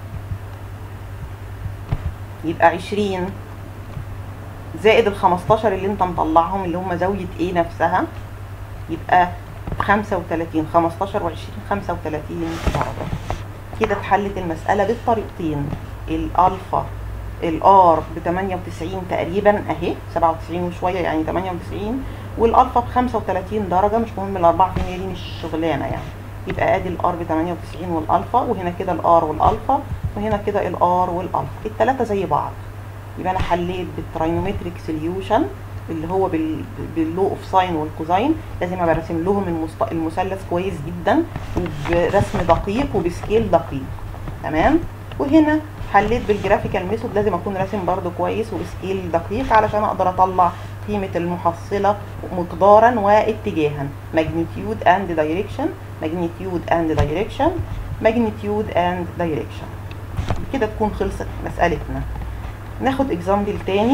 [SPEAKER 1] يبقى 20 زائد ال 15 اللي انت مطلعهم اللي هم زاويه ايه نفسها يبقى 35 15 و20 35 درجه كده اتحلت المساله بالطريقتين الالفا الار ب 98 تقريبا اهي 97 وشويه يعني 98 والالفا ب 35 درجه مش مهم ال 4 دي مش شغلانه يعني يبقى ادي الار ب 98 والالفا وهنا كده الار والالفا وهنا كده الار والالفا الثلاثه زي بعض يبقى انا حليت بالتراينومتريك سوليوشن اللي هو باللو اوف ساين والكوزاين لازم ابقى راسم لهم المثلث كويس جدا وبرسم دقيق وبسكيل دقيق تمام وهنا حليت بالجرافيكال ميثود لازم اكون راسم برده كويس وبسكيل دقيق علشان اقدر اطلع قيمه المحصله مقدارا واتجاها magnitude and direction magnitude and direction magnitude and direction كده تكون خلصت مسألتنا ناخد اكزامبل تاني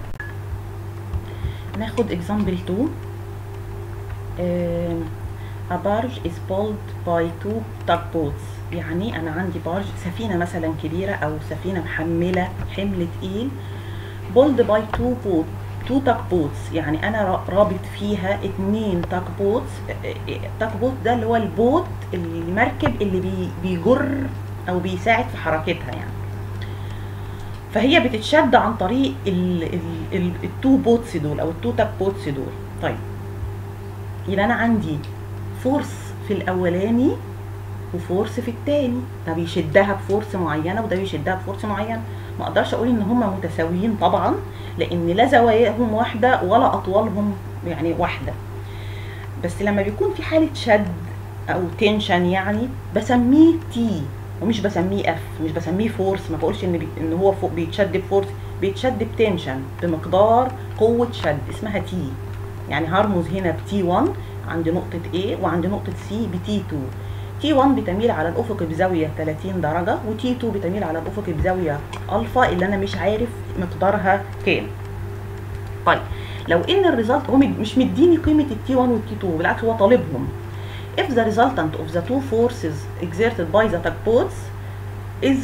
[SPEAKER 1] ناخد example 2 uh, a barge is pulled by two tugboats يعني انا عندي بارج سفينه مثلا كبيره او سفينه محمله حمل تقيل pulled by two boat two tugboats يعني انا را- رابط فيها اتنين tugboats tugboat ده اللي هو البوت المركب اللي بي بيجر او بيساعد في حركتها يعني فهي بتتشد عن طريق ال- ال- ال- التو بوتس دول او التو تاك بوتس دول طيب يبقى انا عندي فورس في الاولاني وفورس في التاني ده بيشدها بفورس معينه وده بيشدها بفورس معينه ما اقدرش اقول ان هما متساويين طبعا لان لا زواياهم واحده ولا اطوالهم يعني واحده بس لما بيكون في حاله شد او تنشن يعني بسميه تي ومش بسميه اف مش بسميه فورس ما بقولش ان بي... ان هو فوق بيتشد بفورس بيتشد بتنشن بمقدار قوه شد اسمها تي يعني هرمز هنا بتي 1 عند نقطه A وعند نقطه C بتي 2 تي 1 بتميل على الافق بزاويه 30 درجه وتي 2 بتميل على الافق بزاويه الفا اللي انا مش عارف مقدارها كام طيب لو ان الريزلت هو مد- مش مديني قيمه التي 1 والتي 2 بالعكس هو طالبهم if the resultant of the two forces exerted by the tugboats is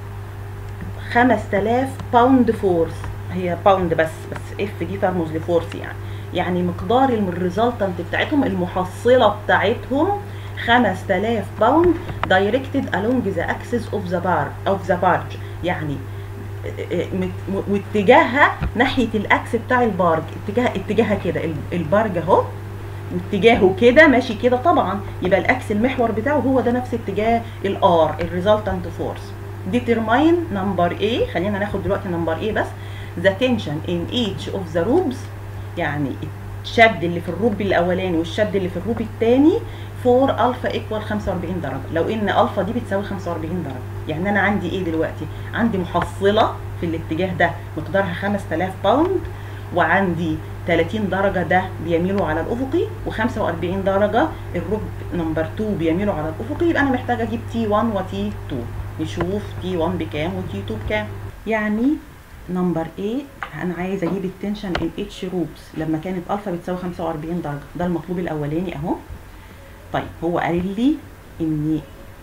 [SPEAKER 1] 5000 باوند فورس هي باوند بس بس اف دي ترمز لفورس يعني يعني مقدار الريزلتنت بتاعتهم المحصله بتاعتهم 5000 باوند directed along the axis of the bar of the barge يعني مت- واتجاهها ناحيه الاكس بتاع البارج اتجاه اتجاهها كده ال- البارج اهو واتجاهه كده ماشي كده طبعا يبقى الاكس المحور بتاعه هو ده نفس اتجاه الار الريزلتنت فورس determine number A خلينا ناخد دلوقتي نمبر A بس the tension in each of the ropes يعني الشد اللي في الروب الاولاني والشد اللي في الروب الثاني فور الفا ايكوال 45 درجه لو ان الفا دي بتساوي 45 درجه يعني انا عندي ايه دلوقتي عندي محصله في الاتجاه ده مقدارها 5000 باوند وعندي 30 درجه ده بيميلوا على الافقي و45 درجه الروب نمبر 2 بيميلوا على الافقي يبقى انا محتاجه اجيب تي 1 وتي 2 نشوف تي 1 بكام وتي 2 بكام يعني نمبر A انا عايزه اجيب التنشن ان اتش روبس لما كانت الفا بتساوي 45 درجه ده المطلوب الاولاني اهو طيب هو قال لي اني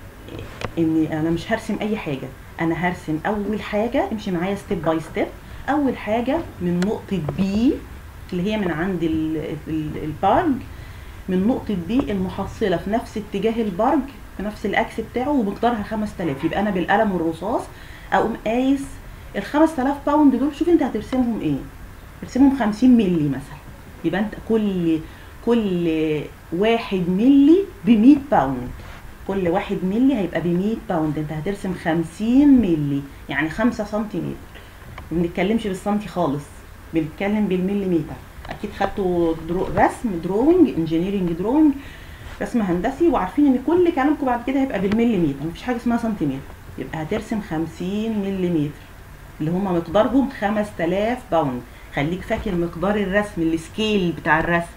[SPEAKER 1] اني انا مش هرسم اي حاجه انا هرسم اول حاجه امشي معايا ستيب باي ستيب اول حاجه من نقطه بي اللي هي من عند ال- ال- البارج من نقطه بي المحصله في نفس اتجاه البارج في نفس الاكس بتاعه ومقدارها 5000 يبقى انا بالقلم والرصاص اقوم قايس ال 5000 باوند دول شوف انت هترسمهم ايه ارسمهم 50 مللي مثلا يبقى انت كل كل واحد ملي ب 100 باوند كل واحد ملي هيبقى ب 100 باوند انت هترسم 50 ملي يعني 5 سنتيمتر ما بنتكلمش بالسنتي خالص بنتكلم بالمليمتر اكيد خدتوا درو رسم دروينج انجينيرنج دروينج رسم هندسي وعارفين ان كل كلامكم بعد كده هيبقى بالمليمتر مفيش حاجه اسمها سنتيمتر يبقى هترسم 50 مليمتر اللي هم مقدارهم 5000 باوند خليك فاكر مقدار الرسم السكيل بتاع الرسم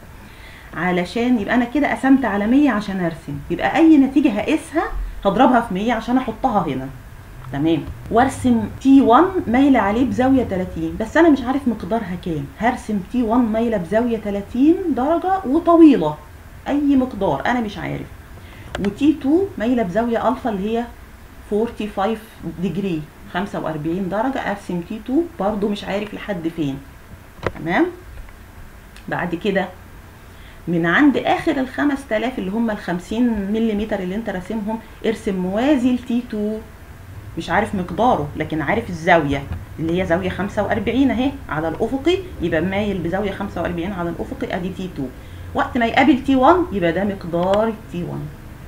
[SPEAKER 1] علشان يبقى انا كده قسمت على 100 عشان ارسم يبقى اي نتيجه هقيسها هضربها في 100 عشان احطها هنا تمام وارسم تي 1 مايله عليه بزاويه 30 بس انا مش عارف مقدارها كام هرسم تي 1 مايله بزاويه 30 درجه وطويله اي مقدار انا مش عارف وتي 2 مايله بزاويه الفا اللي هي 45 ديجري 45 درجه ارسم تي 2 برضو مش عارف لحد فين تمام بعد كده من عند اخر ال 5000 اللي هم ال 50 ملم اللي انت راسمهم ارسم موازي لتي 2 مش عارف مقداره لكن عارف الزاويه اللي هي زاويه 45 اهي على الافقي يبقى مايل بزاويه 45 على الافقي ادي تي 2 وقت ما يقابل تي 1 يبقى ده مقدار التي 1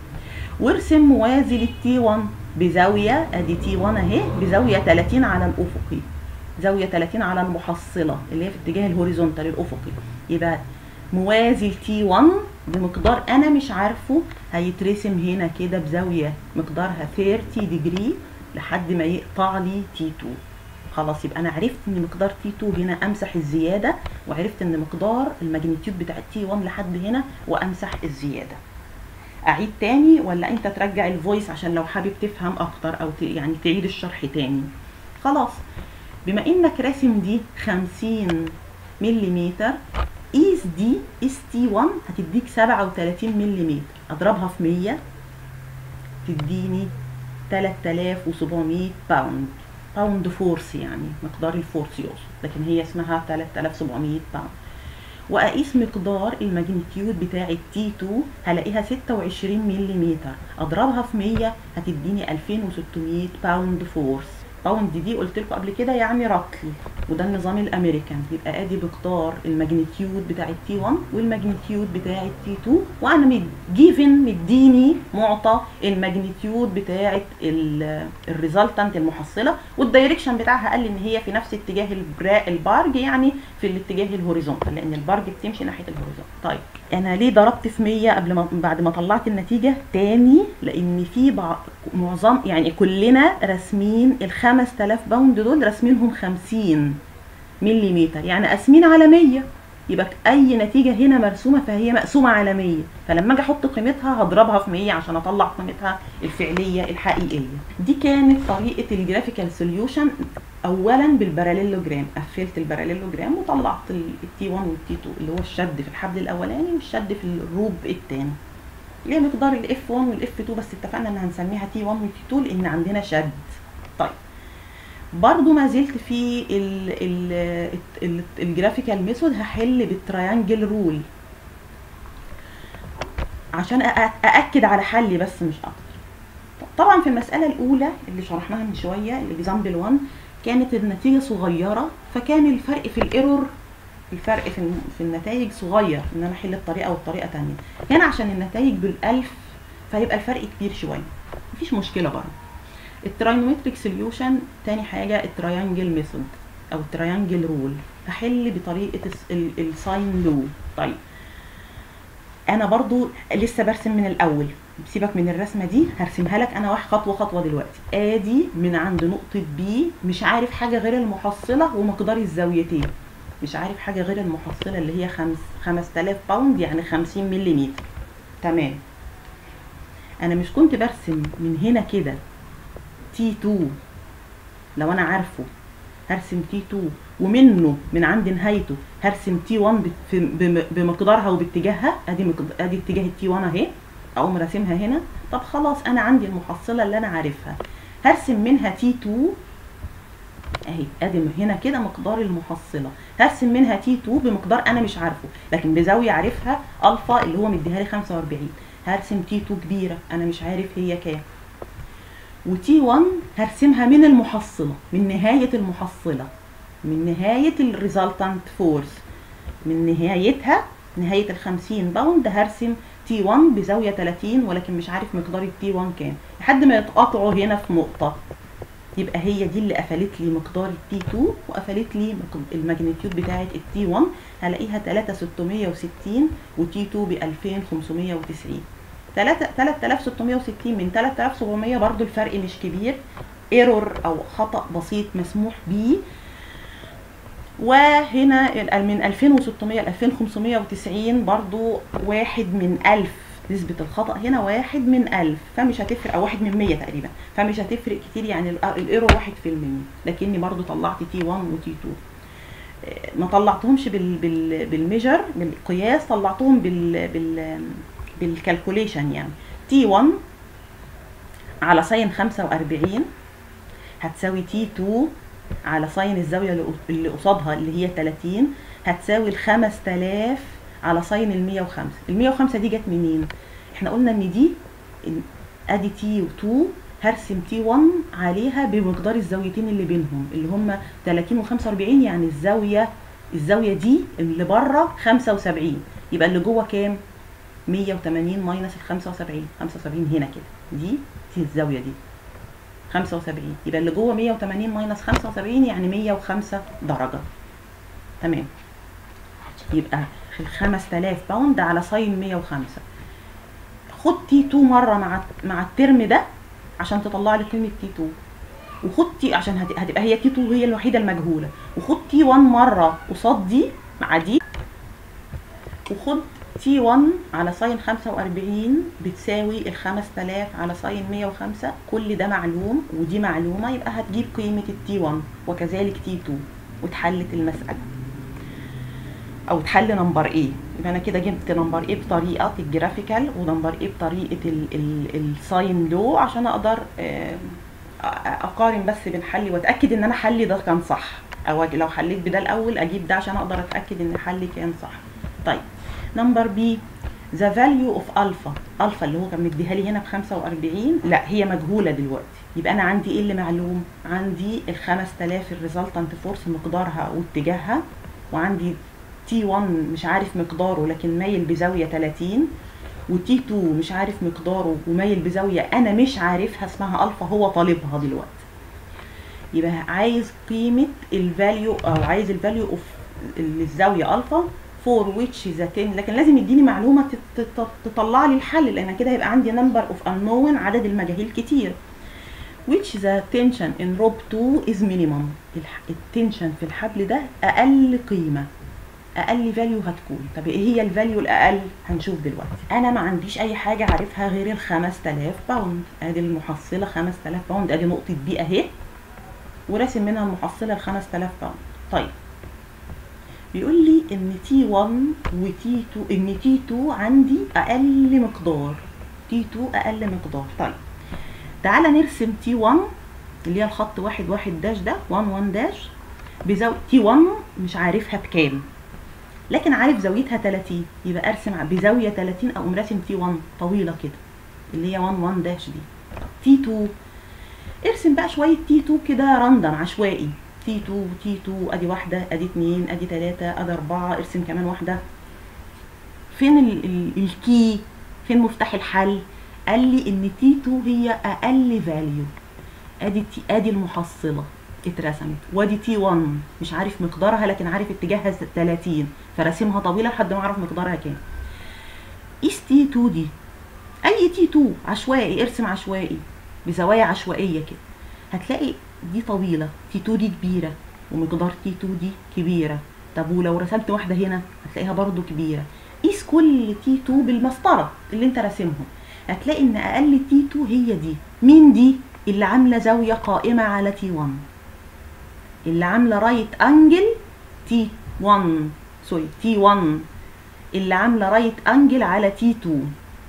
[SPEAKER 1] وارسم موازي للتي 1 بزاويه ادي تي 1 اهي بزاويه 30 على الافقي زاويه 30 على المحصله اللي هي في اتجاه الهوريزونتال الافقي يبقى موازي لتي 1 بمقدار انا مش عارفه هيترسم هنا كده بزاويه مقدارها 30 ديجري لحد ما يقطع لي تي 2 خلاص يبقى انا عرفت ان مقدار تي 2 هنا امسح الزياده وعرفت ان مقدار الماجنتيود بتاع تي 1 لحد هنا وامسح الزياده اعيد تاني ولا انت ترجع الفويس عشان لو حابب تفهم اكتر او ت... يعني تعيد الشرح تاني خلاص بما انك راسم دي 50 ملم قيس دي اس تي 1 هتديك 37 ملم اضربها في 100 تديني 3700 باوند باوند فورس يعني مقدار الفورس يقصد لكن هي اسمها 3700 باوند واقيس مقدار الماجنتيود بتاع تي 2 هلاقيها 26 ملم اضربها في 100 هتديني 2600 باوند فورس باوند دي قلت لكم قبل كده يعني رطل وده النظام الامريكان يبقى ادي مقدار الماجنتيود بتاع التي 1 والماجنتيود بتاع التي 2 وانا جيفن مديني معطى الماجنتيود بتاعه الريزلتنت المحصله والدايركشن بتاعها قال لي ان هي في نفس اتجاه البارج يعني في الاتجاه الهوريزونتال لان البارج بتمشي ناحيه الهوريزونتال طيب انا ليه ضربت في 100 قبل ما بعد ما طلعت النتيجه تاني لان في بعض معظم يعني كلنا راسمين ال 5000 باوند دول راسمينهم 50 ملم يعني قاسمين على 100 يبقى اي نتيجه هنا مرسومه فهي مقسومه على 100 فلما اجي احط قيمتها هضربها في 100 عشان اطلع قيمتها الفعليه الحقيقيه دي كانت طريقه الجرافيكال سوليوشن اولا بالباراليلوجرام قفلت الباراليلوجرام وطلعت التي 1 والتي 2 اللي هو الشد في الحبل الاولاني والشد في الروب الثاني اللي هي مقدار الاف 1 والاف 2 بس اتفقنا ان هنسميها تي 1 وتي 2 لان عندنا شد طيب برضو ما زلت في ال ال ال الجرافيكال ميثود هحل بالتريانجل رول عشان أأكد على حلي بس مش أكتر طبعا في المسألة الأولى اللي شرحناها من شوية الاكزامبل 1 كانت النتيجة صغيرة فكان الفرق في الايرور الفرق في في النتائج صغير ان انا احل بطريقه وبطريقه تانية هنا عشان النتائج بالالف فيبقى الفرق كبير شويه مفيش مشكله برضه التراينومتريك سوليوشن تاني حاجه التريانجل ميثود او التريانجل رول هحل بطريقه الساين لو طيب انا برضو لسه برسم من الاول سيبك من الرسمه دي هرسمها لك انا واحد خطوه خطوه دلوقتي ادي من عند نقطه بي مش عارف حاجه غير المحصله ومقدار الزاويتين مش عارف حاجه غير المحصله اللي هي خمس 5000 باوند يعني 50 ملم تمام انا مش كنت برسم من هنا كده تي 2 لو انا عارفه هرسم تي 2 ومنه من عند نهايته هرسم تي 1 بمقدارها وباتجاهها ادي مقدار ادي اتجاه التي 1 اهي اقوم راسمها هنا طب خلاص انا عندي المحصله اللي انا عارفها هرسم منها تي 2 اهي ادي هنا كده مقدار المحصله هرسم منها تي 2 بمقدار انا مش عارفه لكن بزاويه عارفها الفا اللي هو مديها لي 45 هرسم تي 2 كبيره انا مش عارف هي كام وتي 1 هرسمها من المحصله من نهايه المحصله من نهايه الريزلتنت فورس من نهايتها نهايه ال 50 باوند هرسم تي 1 بزاويه 30 ولكن مش عارف مقدار التي 1 كام لحد ما يتقاطعوا هنا في نقطه يبقى هي دي اللي قفلت لي مقدار التي 2 وقفلت لي الماجنتيود بتاعه التي 1 هلاقيها 3660 وتي 2 ب 2590 3660 من 3700 برضو الفرق مش كبير ايرور او خطا بسيط مسموح بيه وهنا من 2600 ل 2590 برضو واحد من 1000 نسبة الخطأ هنا واحد من ألف فمش هتفرق أو واحد من مية تقريبا فمش هتفرق كتير يعني الإيرور واحد في المية لكني برضو طلعت تي 1 وتي 2 ما طلعتهمش بال بال بالميجر بالقياس طلعتهم بال بال بالكالكوليشن يعني تي 1 على ساين 45 هتساوي تي 2 على ساين الزاوية اللي قصادها اللي هي 30 هتساوي ال 5000 على ساين ال 105 ال 105 دي جت منين احنا قلنا ان دي ادي تي 2 هرسم تي 1 عليها بمقدار الزاويتين اللي بينهم اللي هم 30 و 45 يعني الزاويه الزاويه دي اللي بره 75 يبقى اللي جوه كام 180 ماينس ال 75 75 هنا كده دي دي الزاويه دي 75 يبقى اللي جوه 180 ماينس 75 يعني 105 درجه تمام يبقى 5000 باوند على ساين 105 خد تي 2 مره مع مع الترم ده عشان تطلع لي قيمه تي 2 وخد تي عشان هتبقى هي تي 2 هي الوحيده المجهوله وخد تي 1 مره قصاد دي مع دي وخد تي 1 على ساين 45 بتساوي ال 5000 على ساين 105 كل ده معلوم ودي معلومه يبقى هتجيب قيمه التي 1 وكذلك تي 2 واتحلت المساله او تحل نمبر ايه يبقى انا كده جبت نمبر ايه بطريقه الجرافيكال ونمبر ايه بطريقه الساين لو عشان اقدر آه، اقارن بس بين حلي واتاكد ان انا حلي ده كان صح او لو حليت بده الاول اجيب ده عشان اقدر اتاكد ان حلي كان صح طيب نمبر بي ذا فاليو اوف الفا الفا اللي هو كان مديها لي هنا ب 45 لا هي مجهوله دلوقتي يبقى انا عندي ايه اللي معلوم عندي ال 5000 الريزلتنت فورس مقدارها واتجاهها وعندي تي 1 مش عارف مقداره لكن مايل بزاويه 30 وتي 2 مش عارف مقداره ومايل بزاويه انا مش عارفها اسمها الفا هو طالبها دلوقتي يبقى عايز قيمه الفاليو او عايز الفاليو اوف الزاويه الفا فور which ذا 10 لكن لازم يديني معلومه تطلع لي الحل لان كده هيبقى عندي نمبر اوف unknown عدد المجاهيل كتير which the tension in rope 2 is minimum التنشن في الحبل ده اقل قيمه اقل فاليو هتكون طب ايه هي الفاليو الاقل هنشوف دلوقتي انا ما عنديش اي حاجه عارفها غير ال 5000 باوند ادي المحصله 5000 باوند ادي نقطه بي اهي وراسم منها المحصله ال 5000 باوند طيب بيقول لي ان تي 1 وتي 2 ان تي 2 عندي اقل مقدار تي 2 اقل مقدار طيب تعالى نرسم تي 1 اللي هي الخط واحد واحد داش ده 1 1 داش بزاوية تي 1 مش عارفها بكام لكن عارف زاويتها 30 يبقى ارسم بزاويه 30 اقوم راسم تي 1 طويله كده اللي هي 1 1 داش دي تي 2 ارسم بقى شويه تي 2 كده راندم عشوائي تي 2 تي 2 ادي واحده ادي اتنين ادي تلاته ادي اربعه ارسم كمان واحده فين ال ال الكي فين مفتاح الحل قال لي ان تي 2 هي اقل فاليو ادي تي ادي المحصله اترسمت وادي تي 1 مش عارف مقدارها لكن عارف اتجاهها 30 فراسمها طويله لحد ما اعرف مقدارها كام قيس تي 2 دي اي تي 2 عشوائي ارسم عشوائي بزوايا عشوائيه كده هتلاقي دي طويله تي 2 دي كبيره ومقدار تي 2 دي كبيره طب ولو رسمت واحده هنا هتلاقيها برضو كبيره قيس كل تي 2 بالمسطره اللي انت راسمهم هتلاقي ان اقل تي 2 هي دي مين دي اللي عامله زاويه قائمه على تي 1 اللي عامله رايت انجل تي 1 سوري تي 1 اللي عامله رايت انجل على تي 2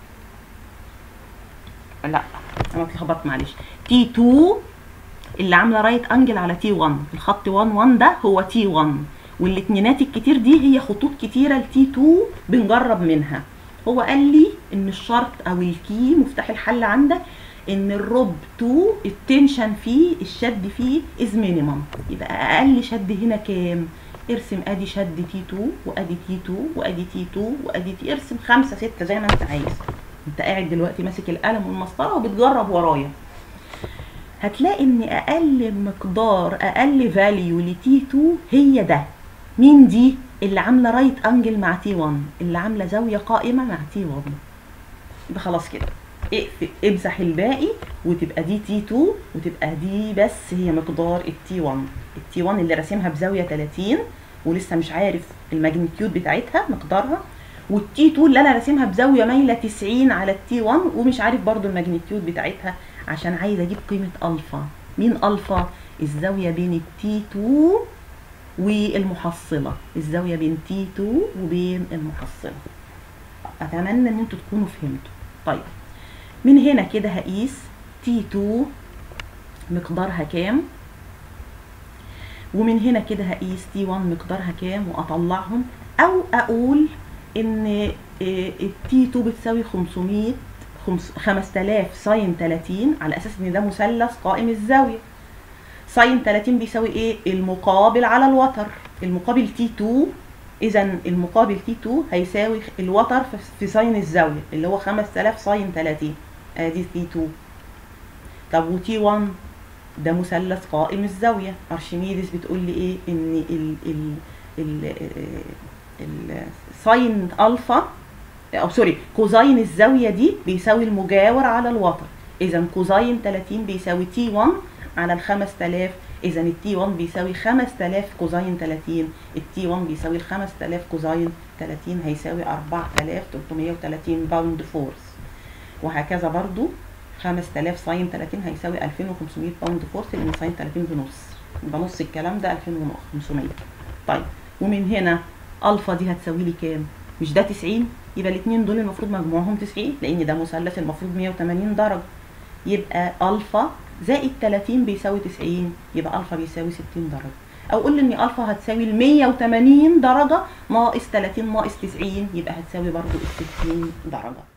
[SPEAKER 1] لا انا اتلخبطت معلش تي 2 اللي عامله رايت انجل على تي 1 الخط 1 1 ده هو تي 1 والاتنينات الكتير دي هي خطوط كتيره لتي 2 بنجرب منها هو قال لي ان الشرط او الكي مفتاح الحل عندك ان الروب 2 التنشن فيه الشد فيه از مينيمم يبقى اقل شد هنا كام ارسم ادي شد تي 2 وادي تي 2 وادي تي 2 وادي تي ارسم خمسة ستة زي ما انت عايز انت قاعد دلوقتي ماسك القلم والمسطره وبتجرب ورايا هتلاقي ان اقل مقدار اقل فاليو لتي 2 هي ده مين دي اللي عامله رايت انجل مع تي 1 اللي عامله زاويه قائمه مع تي 1 يبقى خلاص كده اقفل امسح الباقي وتبقى دي تي 2 وتبقى دي بس هي مقدار التي 1 التي 1 اللي راسمها بزاويه 30 ولسه مش عارف الماجنتيود بتاعتها مقدارها والتي 2 اللي انا راسمها بزاويه مايله 90 على التي 1 ومش عارف برضو الماجنتيود بتاعتها عشان عايزه اجيب قيمه الفا مين الفا الزاويه بين التي 2 والمحصله الزاويه بين تي 2 وبين المحصله اتمنى ان انتوا تكونوا فهمتوا طيب من هنا كده هقيس تي 2 مقدارها كام ومن هنا كده هقيس تي 1 مقدارها كام واطلعهم او اقول ان التي 2 بتساوي 500 5000 ساين 30 على اساس ان ده مثلث قائم الزاويه ساين 30 بيساوي ايه المقابل على الوتر المقابل تي 2 اذا المقابل تي 2 هيساوي الوتر في ساين الزاويه اللي هو 5000 ساين 30 ادي تي 2 طب وتي 1 ده مثلث قائم الزاويه ارشميدس بتقول لي ايه ان ال ال ال ال ساين الفا او سوري كوزاين الزاويه دي بيساوي المجاور على الوتر اذا كوزاين 30 بيساوي تي 1 على ال 5000 اذا التي 1 بيساوي 5000 كوزاين 30 التي 1 بيساوي ال 5000 كوزاين 30 هيساوي 4330 باوند فورس وهكذا برضو 5000 ساين 30 هيساوي 2500 باوند فورس لان ساين 30 بنص يبقى نص الكلام ده 2500 طيب ومن هنا الفا دي هتساوي لي كام مش ده 90 يبقى الاثنين دول المفروض مجموعهم 90 لان ده مثلث المفروض 180 درجه يبقى الفا زائد 30 بيساوي 90 يبقى الفا بيساوي 60 درجه او قول لي ان الفا هتساوي ال 180 درجه ناقص 30 ناقص 90 يبقى هتساوي برضو ال 60 درجه